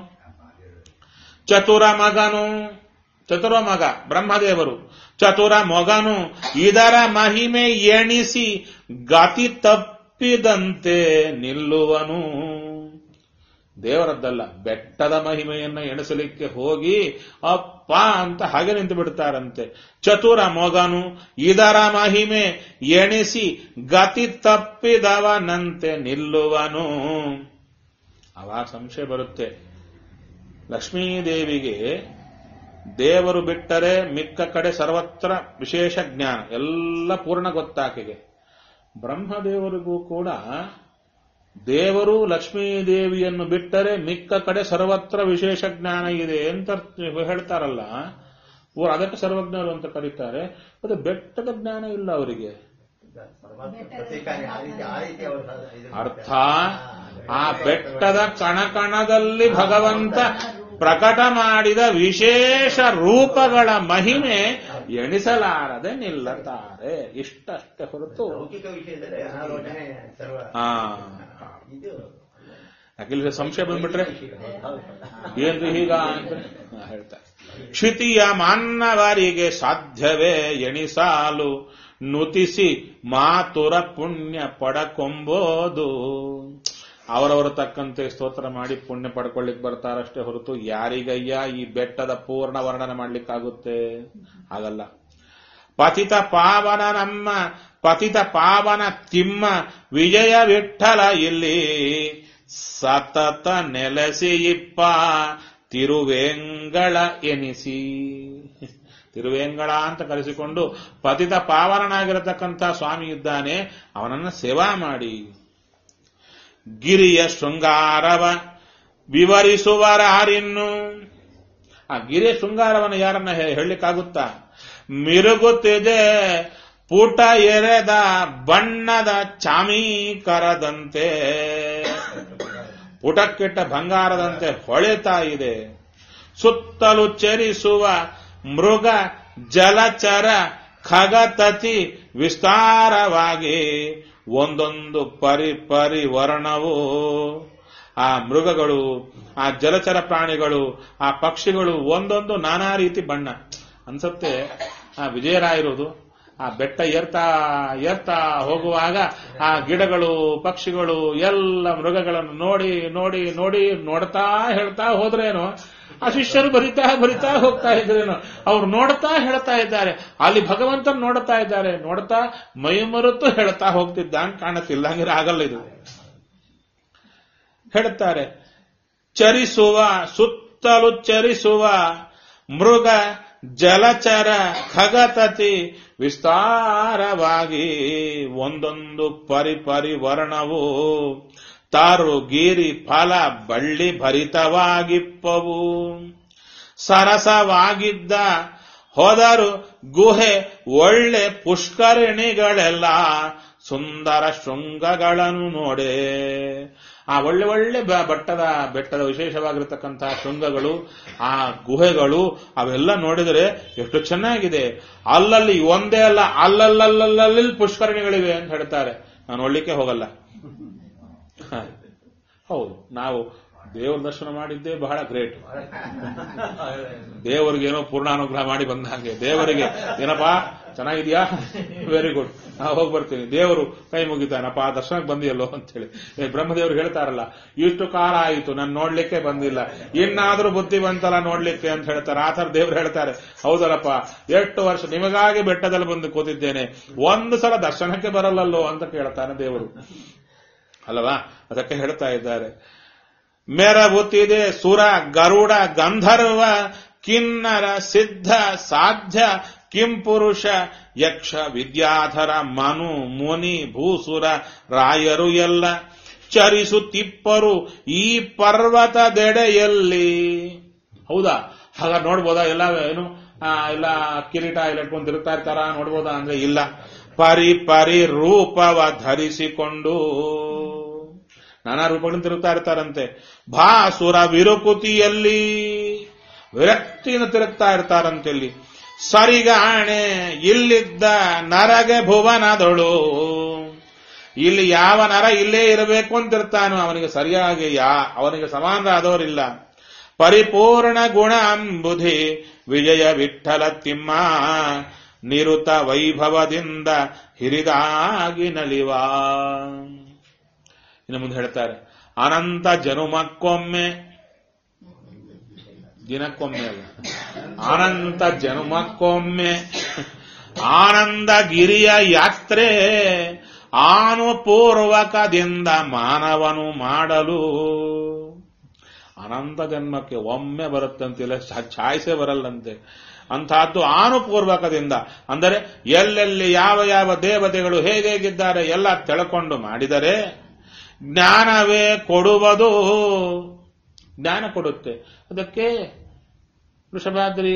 ಚತುರ ಮಗನು ಚತುರ ಮಗ ಬ್ರಹ್ಮದೇವರು ಚತುರ ಮಗನು ಇದರ ಮಹಿಮೆ ಎಣಿಸಿ ಗತಿ ತಪ್ಪಿದಂತೆ ನಿಲ್ಲುವನು ದೇವರದ್ದಲ್ಲ ಬೆಟ್ಟದ ಮಹಿಮೆಯನ್ನ ಎಣಿಸಲಿಕ್ಕೆ ಹೋಗಿ ಅಪ್ಪ ಅಂತ ಹಾಗೆ ನಿಂತು ಬಿಡ್ತಾರಂತೆ ಚತುರ ಮೊಗನು ಇದರ ಮಹಿಮೆ ಎಣಿಸಿ ಗತಿ ತಪ್ಪಿದವನಂತೆ ನಿಲ್ಲುವನು ಅವಾಗ ಸಂಶಯ ಬರುತ್ತೆ ಲಕ್ಷ್ಮೀದೇವಿಗೆ ದೇವರು ಬಿಟ್ಟರೆ ಮಿಕ್ಕ ಕಡೆ ಸರ್ವತ್ರ ವಿಶೇಷ ಜ್ಞಾನ ಎಲ್ಲ ಪೂರ್ಣ ಗೊತ್ತಾಕೆಗೆ ಬ್ರಹ್ಮದೇವರಿಗೂ ಕೂಡ ದೇವರು ಲಕ್ಷ್ಮೀದೇವಿಯನ್ನು ಬಿಟ್ಟರೆ ಮಿಕ್ಕ ಕಡೆ ಸರ್ವತ್ರ ವಿಶೇಷ ಜ್ಞಾನ ಇದೆ ಅಂತ ಹೇಳ್ತಾರಲ್ಲ ಇವರು ಅದಕ್ಕೆ ಸರ್ವಜ್ಞರು ಅಂತ ಕರೀತಾರೆ ಅದು ಬೆಟ್ಟದ ಜ್ಞಾನ ಇಲ್ಲ ಅವರಿಗೆ ಪರಮಾತ್ಮ ಪ್ರತೀಕಾರಿ ಆ ರೀತಿ ಆ ರೀತಿ ಅವರು ಸಾಧನೆ ಇದು ಅರ್ಥ ಮಾಡ್ತಾರೆ. ಆ ಬೆಟ್ಟದ ಕಣಕಣದಲ್ಲಿ ಭಗವಂತ ಪ್ರಕಟ ಮಾಡಿದ ವಿಶೇಷ ರೂಪಗಳ ಮಹಿಮೆ ಎಣಿಸಲಾರದೆ ನಿಲ್ಲತಾರೆ ಇಷ್ಟಷ್ಟೇ ಹೊರತು ಲೌಕಿಕ ವಿಷಯದಲ್ಲಿ ಅನಾಲೋಚನೆ ಸರ್ವ ಆ ಇದು ಅಖಿಲ ಸಂಶಯ ಬಂದ್ಬಿಟ್ರೆ ಹೌದು. ಏನ್ರಿ ಹೀಗ ಅಂತ ನಾ ಹೇಳ್ತಾರೆ ಕ್ಷಿತಿಯ ಮಾನ್ನವರಿಗೆ ಸಾಧ್ಯವೇ ಎಣಿಸಾಲು ನುತಿಸಿ ಮಾತುರ ಪುಣ್ಯ ಪಡಕೊಂಬೋದು ಅವರವರ ತಕ್ಕಂತೆ ಸ್ತೋತ್ರ ಮಾಡಿ ಪುಣ್ಯ ಪಡ್ಕೊಳ್ಳಿಕ್ ಬರ್ತಾರಷ್ಟೇ ಹೊರತು ಯಾರಿಗಯ್ಯ ಈ ಬೆಟ್ಟದ ಪೂರ್ಣ ವರ್ಣನೆ ಮಾಡ್ಲಿಕ್ಕಾಗುತ್ತೆ ಆಗಲ್ಲ ಪತಿತ ಪಾವನ ನಮ್ಮ ಪತಿತ ಪಾವನ ತಿಮ್ಮ ವಿಜಯ ವಿಠಲ ಇಲ್ಲಿ ಸತತ ನೆಲೆಸಿ ಇಪ್ಪ ತಿರುವೇಂಗಳ ಎನಿಸಿ ತಿರುವೇಂಗಳ ಅಂತ ಕರೆಸಿಕೊಂಡು ಪತಿತ ಪಾವನನಾಗಿರತಕ್ಕಂಥ ಸ್ವಾಮಿ ಇದ್ದಾನೆ ಅವನನ್ನ ಸೇವಾ ಮಾಡಿ ಗಿರಿಯ ಶೃಂಗಾರವ ವಿವರಿಸುವರಾರಿನ್ನು ಆ ಗಿರಿಯ ಶೃಂಗಾರವನ್ನು ಯಾರನ್ನ ಹೇ- ಹೇಳಲಿಕ್ಕಾಗುತ್ತಾ ಮಿರುಗುತ್ತಿದೆ ಪುಟ ಎರೆದ ಬಣ್ಣದ ಚಾಮೀಕರದಂತೆ ಪುಟಕ್ಕಿಟ್ಟ ಬಂಗಾರದಂತೆ ಹೊಳೆತಾ ಇದೆ ಸುತ್ತಲೂ ಚರಿಸುವ ಮೃಗ ಜಲಚರ ಖಗತತಿ ವಿಸ್ತಾರವಾಗಿ ಒಂದೊಂದು ಪರಿ ಪರಿವರ್ಣವು ಆ ಮೃಗಗಳು ಆ ಜಲಚರ ಪ್ರಾಣಿಗಳು ಆ ಪಕ್ಷಿಗಳು ಒಂದೊಂದು ನಾನಾ ರೀತಿ ಬಣ್ಣ ಅನ್ಸತ್ತೆ ಆ ವಿಜಯರಾಯರುದು ಆ ಬೆಟ್ಟ ಏರ್ತಾ ಏರ್ತಾ ಹೋಗುವಾಗ ಆ ಗಿಡಗಳು ಪಕ್ಷಿಗಳು ಎಲ್ಲ ಮೃಗಗಳನ್ನು ನೋಡಿ ನೋಡಿ ನೋಡಿ ನೋಡ್ತಾ ಹೇಳ್ತಾ ಹೋದ್ರೇನು ಆ ಶಿಷ್ಯರು ಬರಿತಾ ಬರಿತಾ ಹೋಗ್ತಾ ಇದ್ರೇನು ಅವ್ರು ನೋಡ್ತಾ ಹೇಳ್ತಾ ಇದ್ದಾರೆ ಅಲ್ಲಿ ಭಗವಂತನ ನೋಡ್ತಾ ಇದ್ದಾರೆ ನೋಡ್ತಾ ಮೈ ಮರೆತು ಹೇಳ್ತಾ ಹೋಗ್ತಿದ್ದಂಗೆ ಕಾಣುತ್ತಿಲ್ಲ ಹಂಗಿದ್ರೆ ಆಗಲ್ಲ ಇದು ಹೇಳುತ್ತಾರೆ ಚರಿಸುವ ಸುತ್ತಲೂ ಚರಿಸುವ ಮೃಗ ಜಲಚರ ಖಗತತಿ ವಿಸ್ತಾರವಾಗಿ ಒಂದೊಂದು ಪರಿ ಪರಿವರ್ಣವು ತಾರು ಗೀರಿ ಫಲ ಬಳ್ಳಿ ಭರಿತವಾಗಿಪ್ಪವು ಸರಸವಾಗಿದ್ದ ಹೋದರು ಗುಹೆ ಒಳ್ಳೆ ಪುಷ್ಕರಿಣಿಗಳೆಲ್ಲ ಸುಂದರ ಶೃಂಗಗಳನ್ನು ನೋಡೆ ಆ ಒಳ್ಳೆ ಒಳ್ಳೆ ಬ- ಬಟ್ಟದ ಬೆಟ್ಟದ ವಿಶೇಷವಾಗಿರತಕ್ಕಂತಹ ಶೃಂಗಗಳು ಆ ಗುಹೆಗಳು ಅವೆಲ್ಲ ನೋಡಿದರೆ ಎಷ್ಟು ಚೆನ್ನಾಗಿದೆ ಅಲ್ಲಲ್ಲಿ ಒಂದೇ ಅಲ್ಲ ಅಲ್ಲಲ್ಲಲ್ಲಲ್ಲಿ ಪುಷ್ಕರಣಿಗಳಿವೆ ಅಂತ ಹೇಳ್ತಾರೆ ನಾನು ನೋಡ್ಲಿಕ್ಕೆ ಹೋಗಲ್ಲ ಹ. ಹೌದು ನಾವು ದೇವರ ದರ್ಶನ ಮಾಡಿದ್ದೇ ಬಹಳ ಗ್ರೇಟ್ ದೇವರಿಗೇನೋ ಪೂರ್ಣಾನುಗ್ರಹ ಮಾಡಿ ಬಂದ ಹಾಗೆ ದೇವರಿಗೆ ಏನಪ್ಪಾ ಚೆನ್ನಾಗಿದ್ಯಾ ವೆರಿ ಗುಡ್ ನಾ ಹೋಗಿ ಬರ್ತೀನಿ ದೇವರು ಕೈ ಮುಗಿತಾನಪ್ಪ ದರ್ಶನಕ್ಕೆ ಬಂದಿಯಲ್ಲೋ ಅಂತೇಳಿ ಏ, ಬ್ರಹ್ಮದೇವರು ಹೇಳ್ತಾರಲ್ಲ ಇಷ್ಟು ಕಾಲ ಆಯಿತು ನಾನು ನೋಡ್ಲಿಕ್ಕೆ ಬಂದಿಲ್ಲ ಇನ್ನಾದ್ರೂ ಬುದ್ಧಿ ಬಂತಲ್ಲ ನೋಡ್ಲಿಕ್ಕೆ ಅಂತ ಹೇಳ್ತಾರೆ ಆ ಥರ ದೇವರು ಹೇಳ್ತಾರೆ ಹೌದಲ್ಲಪ್ಪ ಎಷ್ಟು ವರ್ಷ ನಿಮಗಾಗಿ ಬೆಟ್ಟದಲ್ಲಿ ಬಂದು ಕೂತಿದ್ದೇನೆ ಒಂದು ಸಲ ದರ್ಶನಕ್ಕೆ ಬರಲ್ಲಲ್ಲೋ ಅಂತ ಕೇಳ್ತಾನೆ ದೇವರು ಅಲ್ಲವಾ ಅದಕ್ಕೆ ಹೇಳ್ತಾ ಇದ್ದಾರೆ ಮೆರಬುತ್ತಿದೆ ಸುರ ಗರುಡ ಗಂಧರ್ವ ಕಿನ್ನರ ಸಿದ್ಧ ಸಾಧ್ಯ ಕಿಂಪುರುಷ ಯಕ್ಷ ವಿದ್ಯಾಧರ ಮನು ಮುನಿ ಭೂಸುರ ರಾಯರು ಎಲ್ಲ ಚರಿಸುತ್ತಿಪ್ಪರು ಈ ಪರ್ವತದೆಡೆಯಲ್ಲಿ ಹೌದಾ ಹಾಗ ನೋಡ್ಬೋದಾ ಎಲ್ಲ ಏನು ಆ, ಎಲ್ಲ ಕಿರೀಟ ಎಲ್ಲ ಇಟ್ಕೊಂಡು ತಿರುಗ್ತಾ ಇರ್ತಾರ ನೋಡ್ಬೋದಾ ಅಂದ್ರೆ ಇಲ್ಲ ಪರಿ ಪರಿ ರೂಪವ ಧರಿಸಿಕೊಂಡು ನಾನಾ ರೂಪಗಳನ್ನು ತಿರುಗ್ತಾ ಇರ್ತಾರಂತೆ ಭಾಸುರ ವಿರುಕುತಿಯಲ್ಲಿ ವಿರಕ್ತಿಯಿಂದ ತಿರುಗ್ತಾ ಇರ್ತಾರಂತೆ ಇಲ್ಲಿ ಸರಿಗಾಣೆ ಇಲ್ಲಿದ್ದ ನರಗೆ ಭುವನದೊಳು ಇಲ್ಲಿ ಯಾವ ನರ ಇಲ್ಲೇ ಇರಬೇಕು ಅಂತಿರ್ತಾನೋ ಅವನಿಗೆ ಸರಿಯಾಗಿ ಯಾ ಅವನಿಗೆ ಸಮಾನರಾದವರಿಲ್ಲ ಪರಿಪೂರ್ಣ ಗುಣ ಅಂಬುಧಿ ವಿಜಯ ವಿಠಲ ತಿಮ್ಮ ನಿರುತ ವೈಭವದಿಂದ ಹಿರಿದಾಗಿ ನಲಿವ ಇನ್ನು ಮುಂದೆ ಹೇಳ್ತಾರೆ ಅನಂತ ಜನುಮಕ್ಕೊಮ್ಮೆ ದಿನಕ್ಕೊಮ್ಮೆ ಅಲ್ಲ ಅನಂತ ಜನುಮಕ್ಕೊಮ್ಮೆ ಆನಂದ ಗಿರಿಯ ಯಾತ್ರೆ ಆನುಪೂರ್ವಕದಿಂದ ಮಾನವನು ಮಾಡಲು ಅನಂತ ಜನ್ಮಕ್ಕೆ ಒಮ್ಮೆ ಬರುತ್ತಂತಿಲ್ಲ ಛಾಯಿಸೇ ಬರಲ್ಲಂತೆ ಅಂತಹದ್ದು ಆನುಪೂರ್ವಕದಿಂದ ಅಂದರೆ ಎಲ್ಲೆಲ್ಲಿ ಯಾವ ಯಾವ ದೇವತೆಗಳು ಹೇಗೇಗಿದ್ದಾರೆ ಎಲ್ಲ ತಿಳ್ಕೊಂಡು ಮಾಡಿದರೆ ಜ್ಞಾನವೇ ಕೊಡುವುದು ಜ್ಞಾನ ಕೊಡುತ್ತೆ ಅದಕ್ಕೆ ವೃಷಭಾದ್ರಿ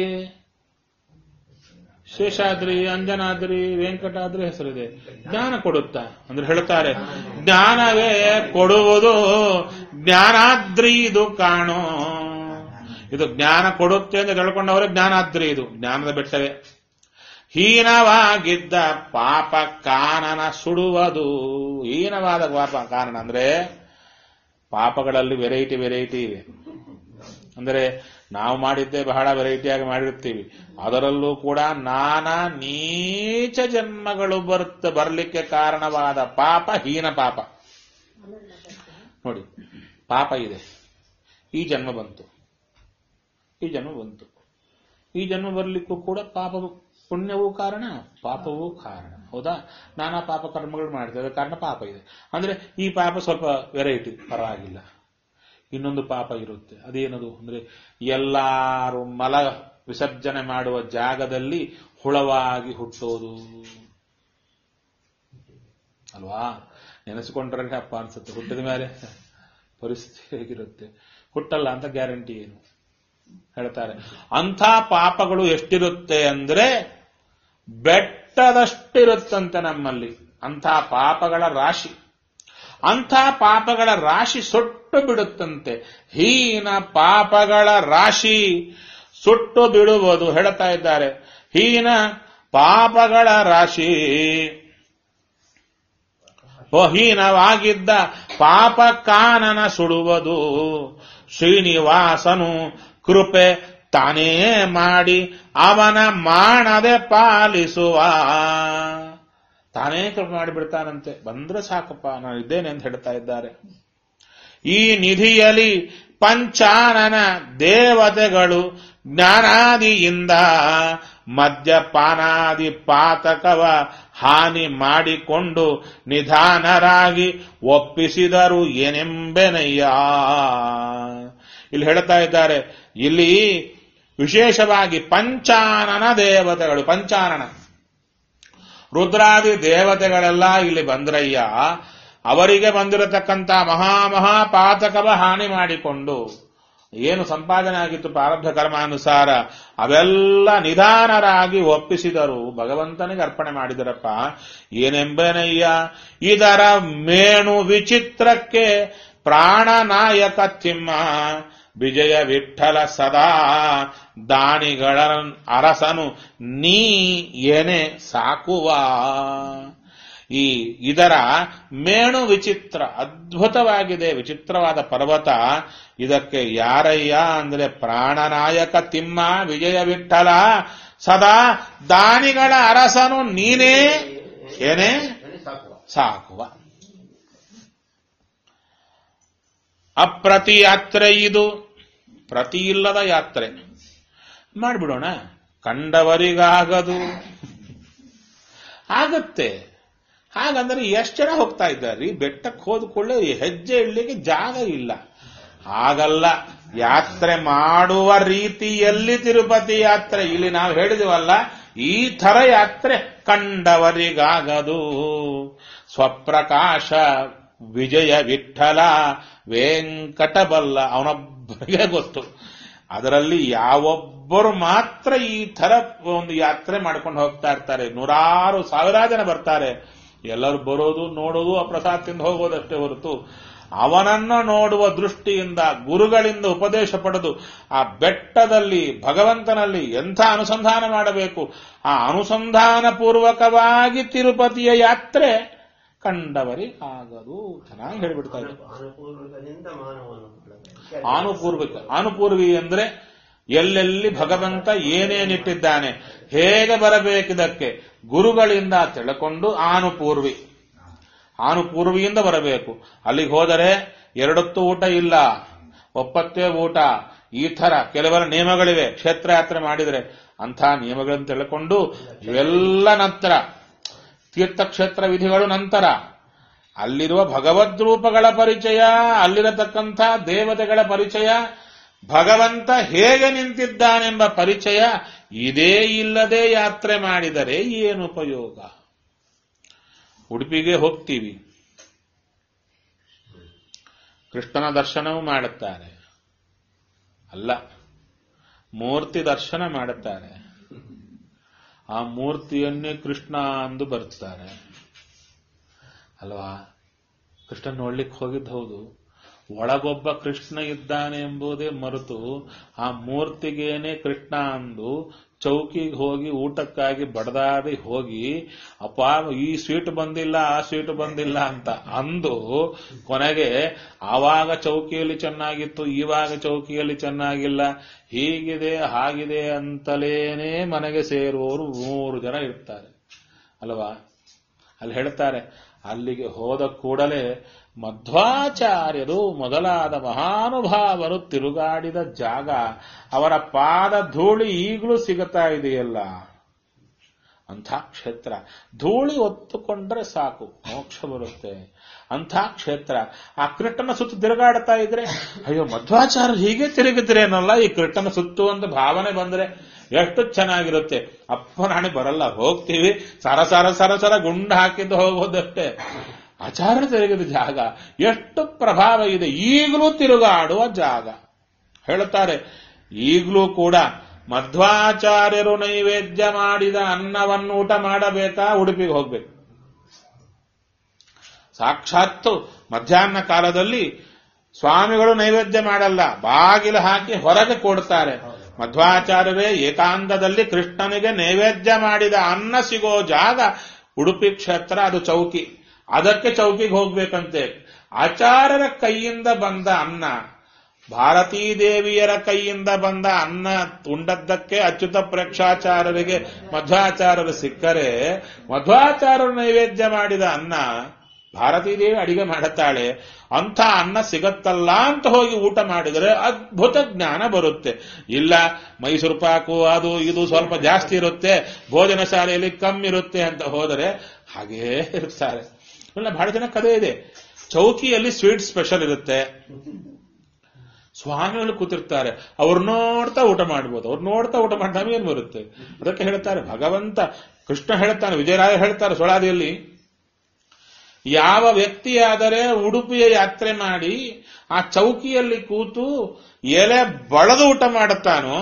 ಶೇಷಾದ್ರಿ ಅಂಜನಾದ್ರಿ ವೆಂಕಟಾದ್ರಿ ಹೆಸರಿದೆ ಜ್ಞಾನ ಕೊಡುತ್ತಾ ಅಂದ್ರೆ ಹೇಳ್ತಾರೆ ಜ್ಞಾನವೇ ಕೊಡುವುದು ಜ್ಞಾನಾದ್ರಿ ಇದು ಕಾಣೋ ಇದು ಜ್ಞಾನ ಕೊಡುತ್ತೆ ಅಂತ ತಿಳ್ಕೊಂಡವರೇ ಜ್ಞಾನಾದ್ರಿ ಇದು ಜ್ಞಾನದ ಬೆಟ್ಟವೇ ಹೀನವಾಗಿದ್ದ ಪಾಪ ಕಾನನ ಸುಡುವುದು ಹೀನವಾದ ಪಾಪ ಕಾರಣ ಅಂದ್ರೆ ಪಾಪಗಳಲ್ಲಿ ವೆರೈಟಿ ವೆರೈಟಿ ಇವೆ ಅಂದರೆ ನಾವು ಮಾಡಿದ್ದೇ ಬಹಳ ವೆರೈಟಿಯಾಗಿ ಮಾಡಿರ್ತೀವಿ ಅದರಲ್ಲೂ ಕೂಡ ನಾನಾ ನೀಚ ಜನ್ಮಗಳು ಬರುತ್ತ ಬರಲಿಕ್ಕೆ ಕಾರಣವಾದ ಪಾಪ ಹೀನ ಪಾಪ ನೋಡಿ ಪಾಪ ಇದೆ ಈ ಜನ್ಮ ಬಂತು ಈ ಜನ್ಮ ಬಂತು ಈ ಜನ್ಮ ಬರಲಿಕ್ಕೂ ಕೂಡ ಪಾಪ ಪುಣ್ಯವೂ ಕಾರಣ ಪಾಪವೂ ಕಾರಣ ಹೌದಾ ನಾನಾ ಪಾಪ ಕರ್ಮಗಳು ಮಾಡ್ತೇವೆ ಅದರ ಕಾರಣ ಪಾಪ ಇದೆ ಅಂದ್ರೆ ಈ ಪಾಪ ಸ್ವಲ್ಪ ವೆರೈಟಿ ಪರವಾಗಿಲ್ಲ ಇನ್ನೊಂದು ಪಾಪ ಇರುತ್ತೆ ಅದೇನದು ಅಂದ್ರೆ ಎಲ್ಲಾರು ಮಲ ವಿಸರ್ಜನೆ ಮಾಡುವ ಜಾಗದಲ್ಲಿ ಹುಳವಾಗಿ ಹುಟ್ಟೋದು ಅಲ್ವಾ ನೆನೆಸಿಕೊಂಡ್ರೆ ಅಪ್ಪ ಅನ್ಸುತ್ತೆ ಹುಟ್ಟಿದ ಮೇಲೆ ಪರಿಸ್ಥಿತಿ ಹೇಗಿರುತ್ತೆ ಹುಟ್ಟಲ್ಲ ಅಂತ ಗ್ಯಾರಂಟಿ ಏನು ಹೇಳ್ತಾರೆ ಅಂಥ ಪಾಪಗಳು ಎಷ್ಟಿರುತ್ತೆ ಅಂದ್ರೆ ಬೆಟ್ಟದಷ್ಟಿರುತ್ತಂತೆ ನಮ್ಮಲ್ಲಿ ಅಂಥ ಪಾಪಗಳ ರಾಶಿ ಅಂಥ ಪಾಪಗಳ ರಾಶಿ ಸುಟ್ಟು ಬಿಡುತ್ತಂತೆ ಹೀನ ಪಾಪಗಳ ರಾಶಿ ಸುಟ್ಟು ಬಿಡುವುದು ಹೇಳ್ತಾ ಇದ್ದಾರೆ ಹೀನ ಪಾಪಗಳ ರಾಶಿ ಹೀನವಾಗಿದ್ದ ಪಾಪ ಕಾನನ ಸುಡುವುದು ಶ್ರೀನಿವಾಸನು ಕೃಪೆ ತಾನೇ ಮಾಡಿ ಅವನ ಮಾಡದೆ ಪಾಲಿಸುವ ತಾನೇ ಕೃಪೆ ಮಾಡಿಬಿಡ್ತಾನಂತೆ ಬಂದ್ರೆ ಸಾಕಪ್ಪ ನಾನು ಇದ್ದೇನೆ ಅಂತ ಹೇಳ್ತಾ ಇದ್ದಾರೆ ಈ ನಿಧಿಯಲ್ಲಿ ಪಂಚಾನನ ದೇವತೆಗಳು ಜ್ಞಾನಾದಿಯಿಂದ ಮದ್ಯಪಾನಾದಿ ಪಾತಕವ ಹಾನಿ ಮಾಡಿಕೊಂಡು ನಿಧಾನರಾಗಿ ಒಪ್ಪಿಸಿದರು ಏನೆಂಬೆನಯ್ಯ ಇಲ್ಲಿ ಹೇಳ್ತಾ ಇದ್ದಾರೆ ಇಲ್ಲಿ ವಿಶೇಷವಾಗಿ ಪಂಚಾನನ ದೇವತೆಗಳು ಪಂಚಾನನ ರುದ್ರಾದಿ ದೇವತೆಗಳೆಲ್ಲ ಇಲ್ಲಿ ಬಂದ್ರಯ್ಯ ಅವರಿಗೆ ಬಂದಿರತಕ್ಕಂಥ ಮಹಾಮಹಾ ಪಾತಕವ ಹಾನಿ ಮಾಡಿಕೊಂಡು ಏನು ಸಂಪಾದನೆ ಆಗಿತ್ತು ಪ್ರಾರಬ್ಧ ಕರ್ಮಾನುಸಾರ ಅವೆಲ್ಲ ನಿಧಾನರಾಗಿ ಒಪ್ಪಿಸಿದರು ಭಗವಂತನಿಗೆ ಅರ್ಪಣೆ ಮಾಡಿದರಪ್ಪ ಏನೆಂಬನಯ್ಯ ಇದರ ಮೇಣು ವಿಚಿತ್ರಕ್ಕೆ ಪ್ರಾಣನಾಯಕ ತಿಮ್ಮ ವಿಜಯ ವಿಠಲ ಸದಾ ದಾನಿಗಳ ಅರಸನು ನೀ ಏನೆ ಸಾಕುವ ಈ ಇದರ ಮೇಣು ವಿಚಿತ್ರ ಅದ್ಭುತವಾಗಿದೆ ವಿಚಿತ್ರವಾದ ಪರ್ವತ ಇದಕ್ಕೆ ಯಾರಯ್ಯ ಅಂದ್ರೆ ಪ್ರಾಣನಾಯಕ ತಿಮ್ಮ ವಿಜಯ ವಿಠಲ ಸದಾ ದಾನಿಗಳ ಅರಸನು ನೀನೇ ಏನೇ ನನಗೆ ಸಾಕುವ ಸಾಕುವ ಅಪ್ರತಿ ಯಾತ್ರೆ ಇದು ಪ್ರತಿ ಇಲ್ಲದ ಯಾತ್ರೆ ಮಾಡಿಬಿಡೋಣ ಕಂಡವರಿಗಾಗದು ಆಗತ್ತೆ ಹಾಗಂದ್ರೆ ಎಷ್ಟು ಜನ ಹೋಗ್ತಾ ಇದ್ದಾರೆ ಬೆಟ್ಟಕ್ಕೆ ಹೋದ ಕೂಡಲೇ ಹೆಜ್ಜೆ ಇಡ್ಲಿಕ್ಕೆ ಜಾಗ ಇಲ್ಲ ಹಾಗಲ್ಲ ಯಾತ್ರೆ ಮಾಡುವ ರೀತಿಯಲ್ಲಿ ತಿರುಪತಿ ಯಾತ್ರೆ ಇಲ್ಲಿ ನಾವು ಹೇಳಿದಿವಲ್ಲ ಈ ತರ ಯಾತ್ರೆ ಕಂಡವರಿಗಾಗದು ಸ್ವಪ್ರಕಾಶ ವಿಜಯ ವಿಠಲ ವೆಂಕಟಬಲ್ಲ ಅವನೊಬ್ಬರಿಗೆ ಗೊತ್ತು ಅದರಲ್ಲಿ ಯಾವೊಬ್ಬರು ಮಾತ್ರ ಈ ತರ ಒಂದು ಯಾತ್ರೆ ಮಾಡ್ಕೊಂಡು ಹೋಗ್ತಾ ಇರ್ತಾರೆ ನೂರಾರು ಸಾವಿರಾರು ಜನ ಬರ್ತಾರೆ ಎಲ್ಲರೂ ಬರೋದು ನೋಡೋದು ಆ ಪ್ರಸಾದ ತಿಂದು ಹೋಗೋದಷ್ಟೇ ಹೊರತು ಅವನನ್ನ ನೋಡುವ ದೃಷ್ಟಿಯಿಂದ ಗುರುಗಳಿಂದ ಉಪದೇಶ ಪಡೆದು ಆ ಬೆಟ್ಟದಲ್ಲಿ ಭಗವಂತನಲ್ಲಿ ಎಂಥ ಅನುಸಂಧಾನ ಮಾಡಬೇಕು ಆ ಅನುಸಂಧಾನ ಪೂರ್ವಕವಾಗಿ ತಿರುಪತಿಯ ಯಾತ್ರೆ ಕಂಡವರಿಗಾಗದು ಚೆನ್ನಾಗಿ ಹೇಳಿಬಿಡ್ತಾರೆ ಅನುಪೂರ್ವಕದಿಂದ ಮಾನವನು ಮಾಡಬೇಕು. ಆನುಪೂರ್ವಿಕ ಆನುಪೂರ್ವಿ ಅಂದ್ರೆ ಎಲ್ಲೆಲ್ಲಿ ಭಗವಂತ ಏನೇನಿಟ್ಟಿದ್ದಾನೆ ಹೇಗೆ ಬರಬೇಕಿದಕ್ಕೆ ಗುರುಗಳಿಂದ ತಿಳ್ಕೊಂಡು ಆನುಪೂರ್ವಿ ಆನುಪೂರ್ವಿಯಿಂದ ಬರಬೇಕು ಅಲ್ಲಿಗೆ ಹೋದರೆ ಎರಡೊತ್ತು ಊಟ ಇಲ್ಲ ಒಪ್ಪತ್ತೇ ಊಟ ಈ ತರ ಕೆಲವರ ನಿಯಮಗಳಿವೆ ಕ್ಷೇತ್ರ ಯಾತ್ರೆ ಮಾಡಿದರೆ ಅಂಥ ನಿಯಮಗಳನ್ನು ತಿಳ್ಕೊಂಡು ಇವೆಲ್ಲ ನಂತರ ತೀರ್ಥಕ್ಷೇತ್ರ ವಿಧಿಗಳು ನಂತರ ಅಲ್ಲಿರುವ ಭಗವದ್ರೂಪಗಳ ಪರಿಚಯ ಅಲ್ಲಿರತಕ್ಕಂಥ ದೇವತೆಗಳ ಪರಿಚಯ ಭಗವಂತ ಹೇಗೆ ನಿಂತಿದ್ದಾನೆಂಬ ಪರಿಚಯ ಇದೇ ಇಲ್ಲದೆ ಯಾತ್ರೆ ಮಾಡಿದರೆ ಏನು ಉಪಯೋಗ ಉಡುಪಿಗೆ ಹೋಗ್ತೀವಿ ಕೃಷ್ಣನ ದರ್ಶನವೂ ಮಾಡುತ್ತಾರೆ ಅಲ್ಲ ಮೂರ್ತಿ ದರ್ಶನ ಮಾಡುತ್ತಾರೆ ಆ ಮೂರ್ತಿಯನ್ನೇ ಕೃಷ್ಣ ಅಂದು ಬರ್ತಾರೆ ಅಲ್ವಾ ಕೃಷ್ಣ ನೋಡ್ಲಿಕ್ಕೆ ಹೋಗಿದ್ದು ಹೌದು ಒಳಗೊಬ್ಬ ಕೃಷ್ಣ ಇದ್ದಾನೆ ಎಂಬುದೇ ಮರೆತು ಆ ಮೂರ್ತಿಗೇನೆ ಕೃಷ್ಣ ಅಂದು ಚೌಕಿಗೆ ಹೋಗಿ ಊಟಕ್ಕಾಗಿ ಬಡದಾಡಿ ಹೋಗಿ ಅಪ್ಪ ಈ ಸ್ವೀಟ್ ಬಂದಿಲ್ಲ ಆ ಸ್ವೀಟ್ ಬಂದಿಲ್ಲ ಅಂತ ಅಂದು ಕೊನೆಗೆ ಆವಾಗ ಚೌಕಿಯಲ್ಲಿ ಚೆನ್ನಾಗಿತ್ತು ಇವಾಗ ಚೌಕಿಯಲ್ಲಿ ಚೆನ್ನಾಗಿಲ್ಲ ಹೀಗಿದೆ ಹಾಗಿದೆ ಅಂತಲೇನೆ ಮನೆಗೆ ಸೇರುವವರು ಮೂರು ಜನ ಇರ್ತಾರೆ ಅಲ್ವಾ ಅಲ್ಲಿ ಹೇಳ್ತಾರೆ ಅಲ್ಲಿಗೆ ಹೋದ ಕೂಡಲೇ ಮಧ್ವಾಚಾರ್ಯರು ಮೊದಲಾದ ಮಹಾನುಭಾವರು ತಿರುಗಾಡಿದ ಜಾಗ ಅವರ ಪಾದ ಧೂಳಿ ಈಗಲೂ ಸಿಗುತ್ತಾ ಇದೆಯಲ್ಲ ಅಂಥ ಕ್ಷೇತ್ರ ಧೂಳಿ ಒತ್ತುಕೊಂಡ್ರೆ ಸಾಕು ಮೋಕ್ಷ ಬರುತ್ತೆ ಅಂಥ ಕ್ಷೇತ್ರ ಆ ಕೃಷ್ಣನ ಸುತ್ತು ತಿರುಗಾಡ್ತಾ ಇದ್ರೆ ಅಯ್ಯೋ ಮಧ್ವಾಚಾರ್ಯರು ಹೀಗೆ ತಿರುಗಿದ್ರೇನಲ್ಲ ಈ ಕೃಷ್ಣನ ಸುತ್ತು ಅಂತ ಭಾವನೆ ಬಂದ್ರೆ ಎಷ್ಟು ಚೆನ್ನಾಗಿರುತ್ತೆ ಅಪ್ಪ ನಾಣೆ ಬರಲ್ಲ ಹೋಗ್ತೀವಿ ಸರ ಸರ ಸರ ಸರ ಗುಂಡು ಹಾಕಿದ್ದು ಹೋಗೋದಷ್ಟೇ ಆಚಾರ್ಯ ತಿರುಗಿದ ಜಾಗ ಎಷ್ಟು ಪ್ರಭಾವ ಇದೆ ಈಗಲೂ ತಿರುಗಾಡುವ ಜಾಗ ಹೇಳುತ್ತಾರೆ ಈಗಲೂ ಕೂಡ ಮಧ್ವಾಚಾರ್ಯರು ನೈವೇದ್ಯ ಮಾಡಿದ ಅನ್ನವನ್ನು ಊಟ ಮಾಡಬೇಕಾ ಉಡುಪಿಗೆ ಹೋಗ್ಬೇಕು ಸಾಕ್ಷಾತ್ತು ಮಧ್ಯಾಹ್ನ ಕಾಲದಲ್ಲಿ ಸ್ವಾಮಿಗಳು ನೈವೇದ್ಯ ಮಾಡಲ್ಲ ಬಾಗಿಲು ಹಾಕಿ ಹೊರಗೆ ಕೊಡ್ತಾರೆ ಮಧ್ವಾಚಾರ್ಯರೇ ಏಕಾಂತದಲ್ಲಿ ಕೃಷ್ಣನಿಗೆ ನೈವೇದ್ಯ ಮಾಡಿದ ಅನ್ನ ಸಿಗೋ ಜಾಗ ಉಡುಪಿ ಕ್ಷೇತ್ರ ಅದು ಚೌಕಿ ಅದಕ್ಕೆ ಚೌಕಿಗೆ ಹೋಗ್ಬೇಕಂತೆ ಆಚಾರ್ಯರ ಕೈಯಿಂದ ಬಂದ ಅನ್ನ ಭಾರತೀ ದೇವಿಯರ ಕೈಯಿಂದ ಬಂದ ಅನ್ನ ಉಂಡದ್ದಕ್ಕೆ ಅಚ್ಯುತ ಪ್ರೇಕ್ಷಾಚಾರ್ಯರಿಗೆ ಮಧ್ವಾಚಾರ್ಯರು ಸಿಕ್ಕರೆ ಮಧ್ವಾಚಾರ್ಯರು ನೈವೇದ್ಯ ಮಾಡಿದ ಅನ್ನ ಭಾರತೀ ದೇವಿ ಅಡಿಗೆ ಮಾಡುತ್ತಾಳೆ ಅಂಥ ಅನ್ನ ಸಿಗತ್ತಲ್ಲ ಅಂತ ಹೋಗಿ ಊಟ ಮಾಡಿದರೆ ಅದ್ಭುತ ಜ್ಞಾನ ಬರುತ್ತೆ ಇಲ್ಲ ಮೈಸೂರು ಪಾಕು ಅದು ಇದು ಸ್ವಲ್ಪ ಜಾಸ್ತಿ ಇರುತ್ತೆ ಭೋಜನ ಶಾಲೆಯಲ್ಲಿ ಕಮ್ಮಿ ಇರುತ್ತೆ ಅಂತ ಹೋದರೆ ಹಾಗೇ ಇರ್ತಾರೆ ಇಲ್ಲ ಬಹಳ ಜನ ಕದೇ ಇದೆ ಚೌಕಿಯಲ್ಲಿ ಸ್ವೀಟ್ ಸ್ಪೆಷಲ್ ಇರುತ್ತೆ ಸ್ವಾಮಿಗಳು ಕೂತಿರ್ತಾರೆ ಅವ್ರು ನೋಡ್ತಾ ಊಟ ಮಾಡ್ಬೋದು ಅವ್ರು ನೋಡ್ತಾ ಊಟ ಮಾಡಿದಾಗ ಏನು ಬರುತ್ತೆ ಅದಕ್ಕೆ ಹೇಳ್ತಾರೆ ಭಗವಂತ ಕೃಷ್ಣ ಹೇಳ್ತಾನೆ ವಿಜಯರಾಯ ಹೇಳ್ತಾರೆ ಸೊಳಾದಿಯಲ್ಲಿ ಯಾವ ವ್ಯಕ್ತಿಯಾದರೆ ಉಡುಪಿಯ ಯಾತ್ರೆ ಮಾಡಿ ಆ ಚೌಕಿಯಲ್ಲಿ ಕೂತು ಎಲೆ ಬಳದು ಊಟ ಮಾಡುತ್ತಾನೋ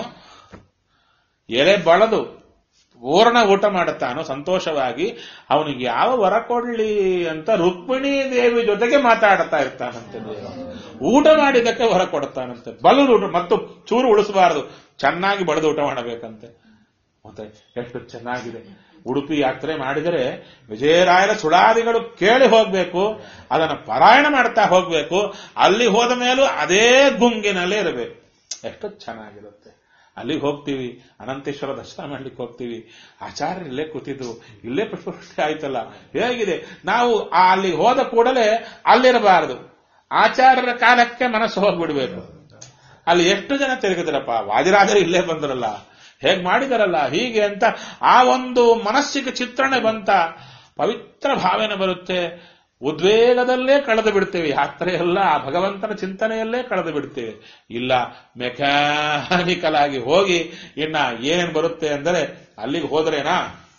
ಎಲೆ ಬಳದು ಪೂರ್ಣ ಊಟ ಮಾಡುತ್ತಾನೋ ಸಂತೋಷವಾಗಿ ಅವನಿಗೆ ಯಾವ ವರ ಕೊಡ್ಲಿ ಅಂತ ರುಕ್ಮಿಣಿ ದೇವಿ ಜೊತೆಗೆ ಮಾತಾಡ್ತಾ ಇರ್ತಾನಂತೆ ದೇವ ಊಟ ಮಾಡಿದ್ದಕ್ಕೆ ವರ ಕೊಡ್ತಾನಂತೆ ಬಲದು ಊಟ ಮತ್ತು ಚೂರು ಉಳಿಸಬಾರದು ಚೆನ್ನಾಗಿ ಬಳೆದು ಊಟ ಮಾಡಬೇಕಂತೆ ಮತ್ತೆ ಎಷ್ಟು ಚೆನ್ನಾಗಿದೆ ಉಡುಪಿ ಯಾತ್ರೆ ಮಾಡಿದರೆ ವಿಜಯರಾಯರ ಸುಳಾದಿಗಳು ಕೇಳಿ ಹೋಗ್ಬೇಕು ಅದನ್ನು ಪಾರಾಯಣ ಮಾಡ್ತಾ ಹೋಗ್ಬೇಕು ಅಲ್ಲಿ ಹೋದ ಮೇಲೂ ಅದೇ ಗುಂಗಿನಲ್ಲೇ ಇರಬೇಕು ಎಷ್ಟು ಚೆನ್ನಾಗಿರುತ್ತೆ ಅಲ್ಲಿಗೆ ಹೋಗ್ತೀವಿ ಅನಂತೇಶ್ವರ ದರ್ಶನ ಮಾಡ್ಲಿಕ್ಕೆ ಹೋಗ್ತೀವಿ ಆಚಾರ್ಯ ಇಲ್ಲೇ ಕೂತಿದ್ರು ಇಲ್ಲೇ ಪುಷ್ಪವೃಷ್ಟಿ ಆಯ್ತಲ್ಲ ಹೇಗಿದೆ ನಾವು ಆ ಅಲ್ಲಿ ಹೋದ ಕೂಡಲೇ ಅಲ್ಲಿರಬಾರದು ಆಚಾರ್ಯರ ಕಾಲಕ್ಕೆ ಮನಸ್ಸು ಹೋಗ್ಬಿಡ್ಬೇಕು ಅಲ್ಲಿ ಎಷ್ಟು ಜನ ತಿರುಗಿದ್ರಪ್ಪ ವಾದಿರಾಜರು ಇಲ್ಲೇ ಬಂದ್ರಲ್ಲ ಹೇಗ್ ಮಾಡಿದಾರಲ್ಲ ಹೀಗೆ ಅಂತ ಆ ಒಂದು ಮನಸ್ಸಿಗೆ ಚಿತ್ರಣ ಬಂತ ಪವಿತ್ರ ಭಾವನೆ ಬರುತ್ತೆ ಉದ್ವೇಗದಲ್ಲೇ ಕಳೆದು ಬಿಡ್ತೇವೆ ಯಾತ್ರೆ ಎಲ್ಲ ಆ ಭಗವಂತನ ಚಿಂತನೆಯಲ್ಲೇ ಕಳೆದು ಬಿಡ್ತೇವೆ ಇಲ್ಲ ಮೆಕ್ಯಾನಿಕಲ್ ಆಗಿ ಹೋಗಿ ಇನ್ನ ಏನೇನು ಬರುತ್ತೆ ಅಂದರೆ ಅಲ್ಲಿಗೆ ಹೋದ್ರೇನಾ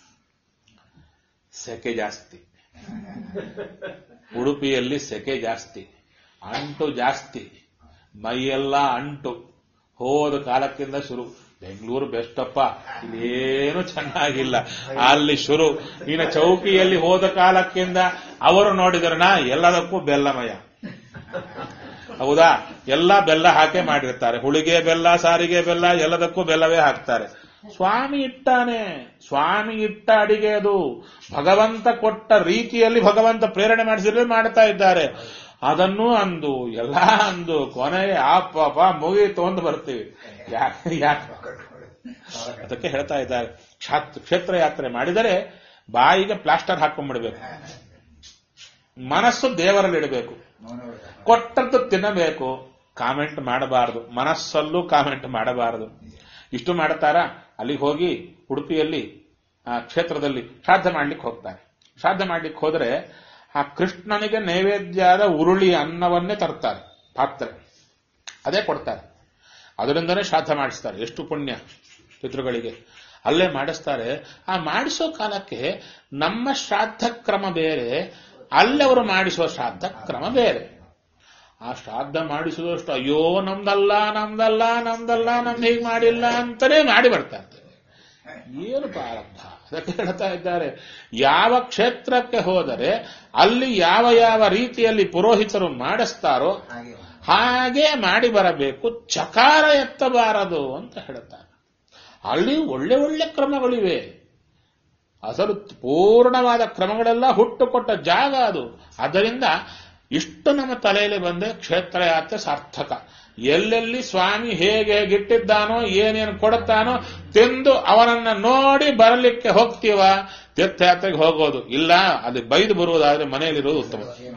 ಸೆಕೆ ಜಾಸ್ತಿ ಉಡುಪಿಯಲ್ಲಿ ಸೆಕೆ ಜಾಸ್ತಿ ಅಂಟು ಜಾಸ್ತಿ ಮೈಯೆಲ್ಲ ಅಂಟು ಹೋದ ಕಾಲಕ್ಕಿಂತ ಶುರು ಬೆಂಗಳೂರು ಬೆಸ್ಟಪ್ಪ ಇಲ್ಲೇನು ಚೆನ್ನಾಗಿಲ್ಲ ಅಲ್ಲಿ ಶುರು ಇನ್ನು ಚೌಕಿಯಲ್ಲಿ ಹೋದ ಕಾಲಕ್ಕಿಂತ ಅವರು ನೋಡಿದ್ರನ ಎಲ್ಲದಕ್ಕೂ ಬೆಲ್ಲಮಯ ಹೌದಾ ಎಲ್ಲ ಬೆಲ್ಲ ಹಾಕೇ ಮಾಡಿರ್ತಾರೆ ಹುಳಿಗೆ ಬೆಲ್ಲ ಸಾರಿಗೆ ಬೆಲ್ಲ ಎಲ್ಲದಕ್ಕೂ ಬೆಲ್ಲವೇ ಹಾಕ್ತಾರೆ ಸ್ವಾಮಿ ಇಟ್ಟಾನೆ ಸ್ವಾಮಿ ಇಟ್ಟ ಅಡಿಗೆ ಅದು ಭಗವಂತ ಕೊಟ್ಟ ರೀತಿಯಲ್ಲಿ ಭಗವಂತ ಪ್ರೇರಣೆ ಮಾಡಿಸಿದ್ರೆ ಮಾಡ್ತಾ ಇದ್ದಾರೆ ಅದನ್ನು ಅಂದು ಎಲ್ಲ ಅಂದು ಕೊನೆಗೆ ಆ ಪಾಪ ಮುಗೀತು ಅಂತ ಬರ್ತೀವಿ ಯಾಕೆ ಯಾಕೆ ಅದಕ್ಕೆ ಹೇಳ್ತಾ ಇದ್ದಾರೆ ಕ್ಷಾತ್- ಕ್ಷೇತ್ರ ಯಾತ್ರೆ ಮಾಡಿದರೆ ಬಾಯಿಗೆ ಪ್ಲಾಸ್ಟರ್ ಹಾಕೊಂಡ್ಬಿಡ್ಬೇಕು ಮನಸ್ಸು ದೇವರಲ್ಲಿ ಇಡಬೇಕು ಕೊಟ್ಟದ್ದು ತಿನ್ನಬೇಕು ಕಾಮೆಂಟ್ ಮಾಡಬಾರದು ಮನಸ್ಸಲ್ಲೂ ಕಾಮೆಂಟ್ ಮಾಡಬಾರದು ಇಷ್ಟು ಮಾಡ್ತಾರ ಅಲ್ಲಿಗೆ ಹೋಗಿ ಉಡುಪಿಯಲ್ಲಿ ಆ ಕ್ಷೇತ್ರದಲ್ಲಿ ಶ್ರಾದ್ದ ಮಾಡ್ಲಿಕ್ಕೆ ಹೋಗ್ತಾರೆ ಶ್ರಾದ್ದ ಮಾಡ್ಲಿಕ್ಕೆ ಹೋದ್ರೆ ಆ ಕೃಷ್ಣನಿಗೆ ನೈವೇದ್ಯದ ಉರುಳಿ ಅನ್ನವನ್ನೇ ತರ್ತಾರೆ ಪಾತ್ರೆ ಅದೇ ಕೊಡ್ತಾರೆ ಅದರಿಂದನೇ ಶ್ರಾದ್ದ ಮಾಡಿಸ್ತಾರೆ ಎಷ್ಟು ಪುಣ್ಯ ಪಿತೃಗಳಿಗೆ ಅಲ್ಲೇ ಮಾಡಿಸ್ತಾರೆ ಆ ಮಾಡಿಸೋ ಕಾಲಕ್ಕೆ ನಮ್ಮ ಶ್ರಾದ್ದ ಕ್ರಮ ಬೇರೆ ಅಲ್ಲವರು ಮಾಡಿಸುವ ಶ್ರಾದ್ದ ಕ್ರಮ ಬೇರೆ ಆ ಶ್ರಾದ್ದ ಮಾಡಿಸುವಷ್ಟು ಅಯ್ಯೋ ನಮ್ದಲ್ಲ ನಮ್ದಲ್ಲ ನಮ್ದಲ್ಲ ನಮ್ದು ಹೀಗೆ ಮಾಡಿಲ್ಲ ಅಂತಾನೆ ಮಾಡಿ ಬರ್ತಾ ಇರ್ತಾರೆ ಏನು ಪ್ರಾರಬ್ಧ ಅದಕ್ಕೆ ಹೇಳ್ತಾ ಇದ್ದಾರೆ ಯಾವ ಕ್ಷೇತ್ರಕ್ಕೆ ಹೋದರೆ ಅಲ್ಲಿ ಯಾವ ಯಾವ ರೀತಿಯಲ್ಲಿ ಪುರೋಹಿತರು ಮಾಡಿಸ್ತಾರೋ ಹಾಗೆ ಹಾಗೆ ಮಾಡಿ ಬರಬೇಕು ಚಕಾರ ಎತ್ತಬಾರದು ಅಂತ ಹೇಳ್ತಾರೆ ಅಲ್ಲಿ ಒಳ್ಳೆ ಒಳ್ಳೆ ಕ್ರಮಗಳಿವೆ ಅಸಲು ಪೂರ್ಣವಾದ ಕ್ರಮಗಳೆಲ್ಲ ಹುಟ್ಟುಕೊಟ್ಟ ಜಾಗ ಅದು ಅದರಿಂದ ಇಷ್ಟು ನಮ್ಮ ತಲೆಯಲ್ಲಿ ಬಂದೆ ಕ್ಷೇತ್ರ ಯಾತ್ರೆ ಸಾರ್ಥಕ ಎಲ್ಲೆಲ್ಲಿ ಸ್ವಾಮಿ ಹೇಗೆ ಹೇಗಿಟ್ಟಿದ್ದಾನೋ ಏನೇನು ಕೊಡುತ್ತಾನೋ ತಿಂದು ಅವನನ್ನ ನೋಡಿ ಬರಲಿಕ್ಕೆ ಹೋಗ್ತೀವ ತೀರ್ಥಯಾತ್ರೆಗೆ ಹೋಗೋದು ಇಲ್ಲ ಅಲ್ಲಿ ಬೈದು ಬರುವುದಾದ್ರೆ ಮನೆಯಲ್ಲಿರೋದು ಉತ್ತಮ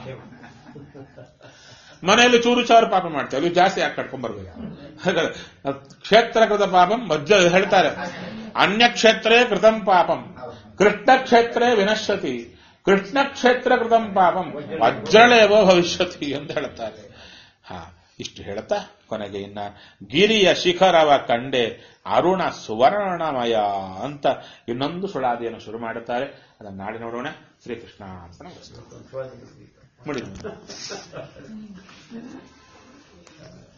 ಮನೆಯಲ್ಲಿ ಚೂರು ಚಾರು ಪಾಪ ಮಾಡ್ತೇವೆ ಅಲ್ಲಿ ಜಾಸ್ತಿ ಯಾಕೆ ಕಟ್ಕೊಂಡ್ ಬರ್ಬೇಕು ಹಾಗಾದ್ರೆ ಕ್ಷೇತ್ರ ಕೃತ ಪಾಪಂ ಮಧ್ಯ ಹೇಳ್ತಾರೆ ಅನ್ಯ ಕ್ಷೇತ್ರೇ ಕೃತಂ ಪಾಪಂ ಕೃಷ್ಣ ಕ್ಷೇತ್ರೇ ವಿನಶ್ಯತಿ ಕೃಷ್ಣ ಕ್ಷೇತ್ರ ಕೃತಂ ಪಾಪಂ ವಜ್ರಳೇವೋ ಭವಿಷ್ಯತಿ ಅಂತ ಹೇಳ್ತಾರೆ ಹಾ ಇಷ್ಟು ಹೇಳ್ತಾ ಕೊನೆಗೆ ಇನ್ನ ಗಿರಿಯ ಶಿಖರವ ಕಂಡೆ ಅರುಣ ಸುವರ್ಣಮಯ ಅಂತ ಇನ್ನೊಂದು ಸುಳಾದಿಯನ್ನು ಶುರು ಮಾಡುತ್ತಾರೆ ಅದನ್ನ ನಾಳೆ ನೋಡೋಣ ಶ್ರೀಕೃಷ್ಣ ಅಂತ ಮುಡಿ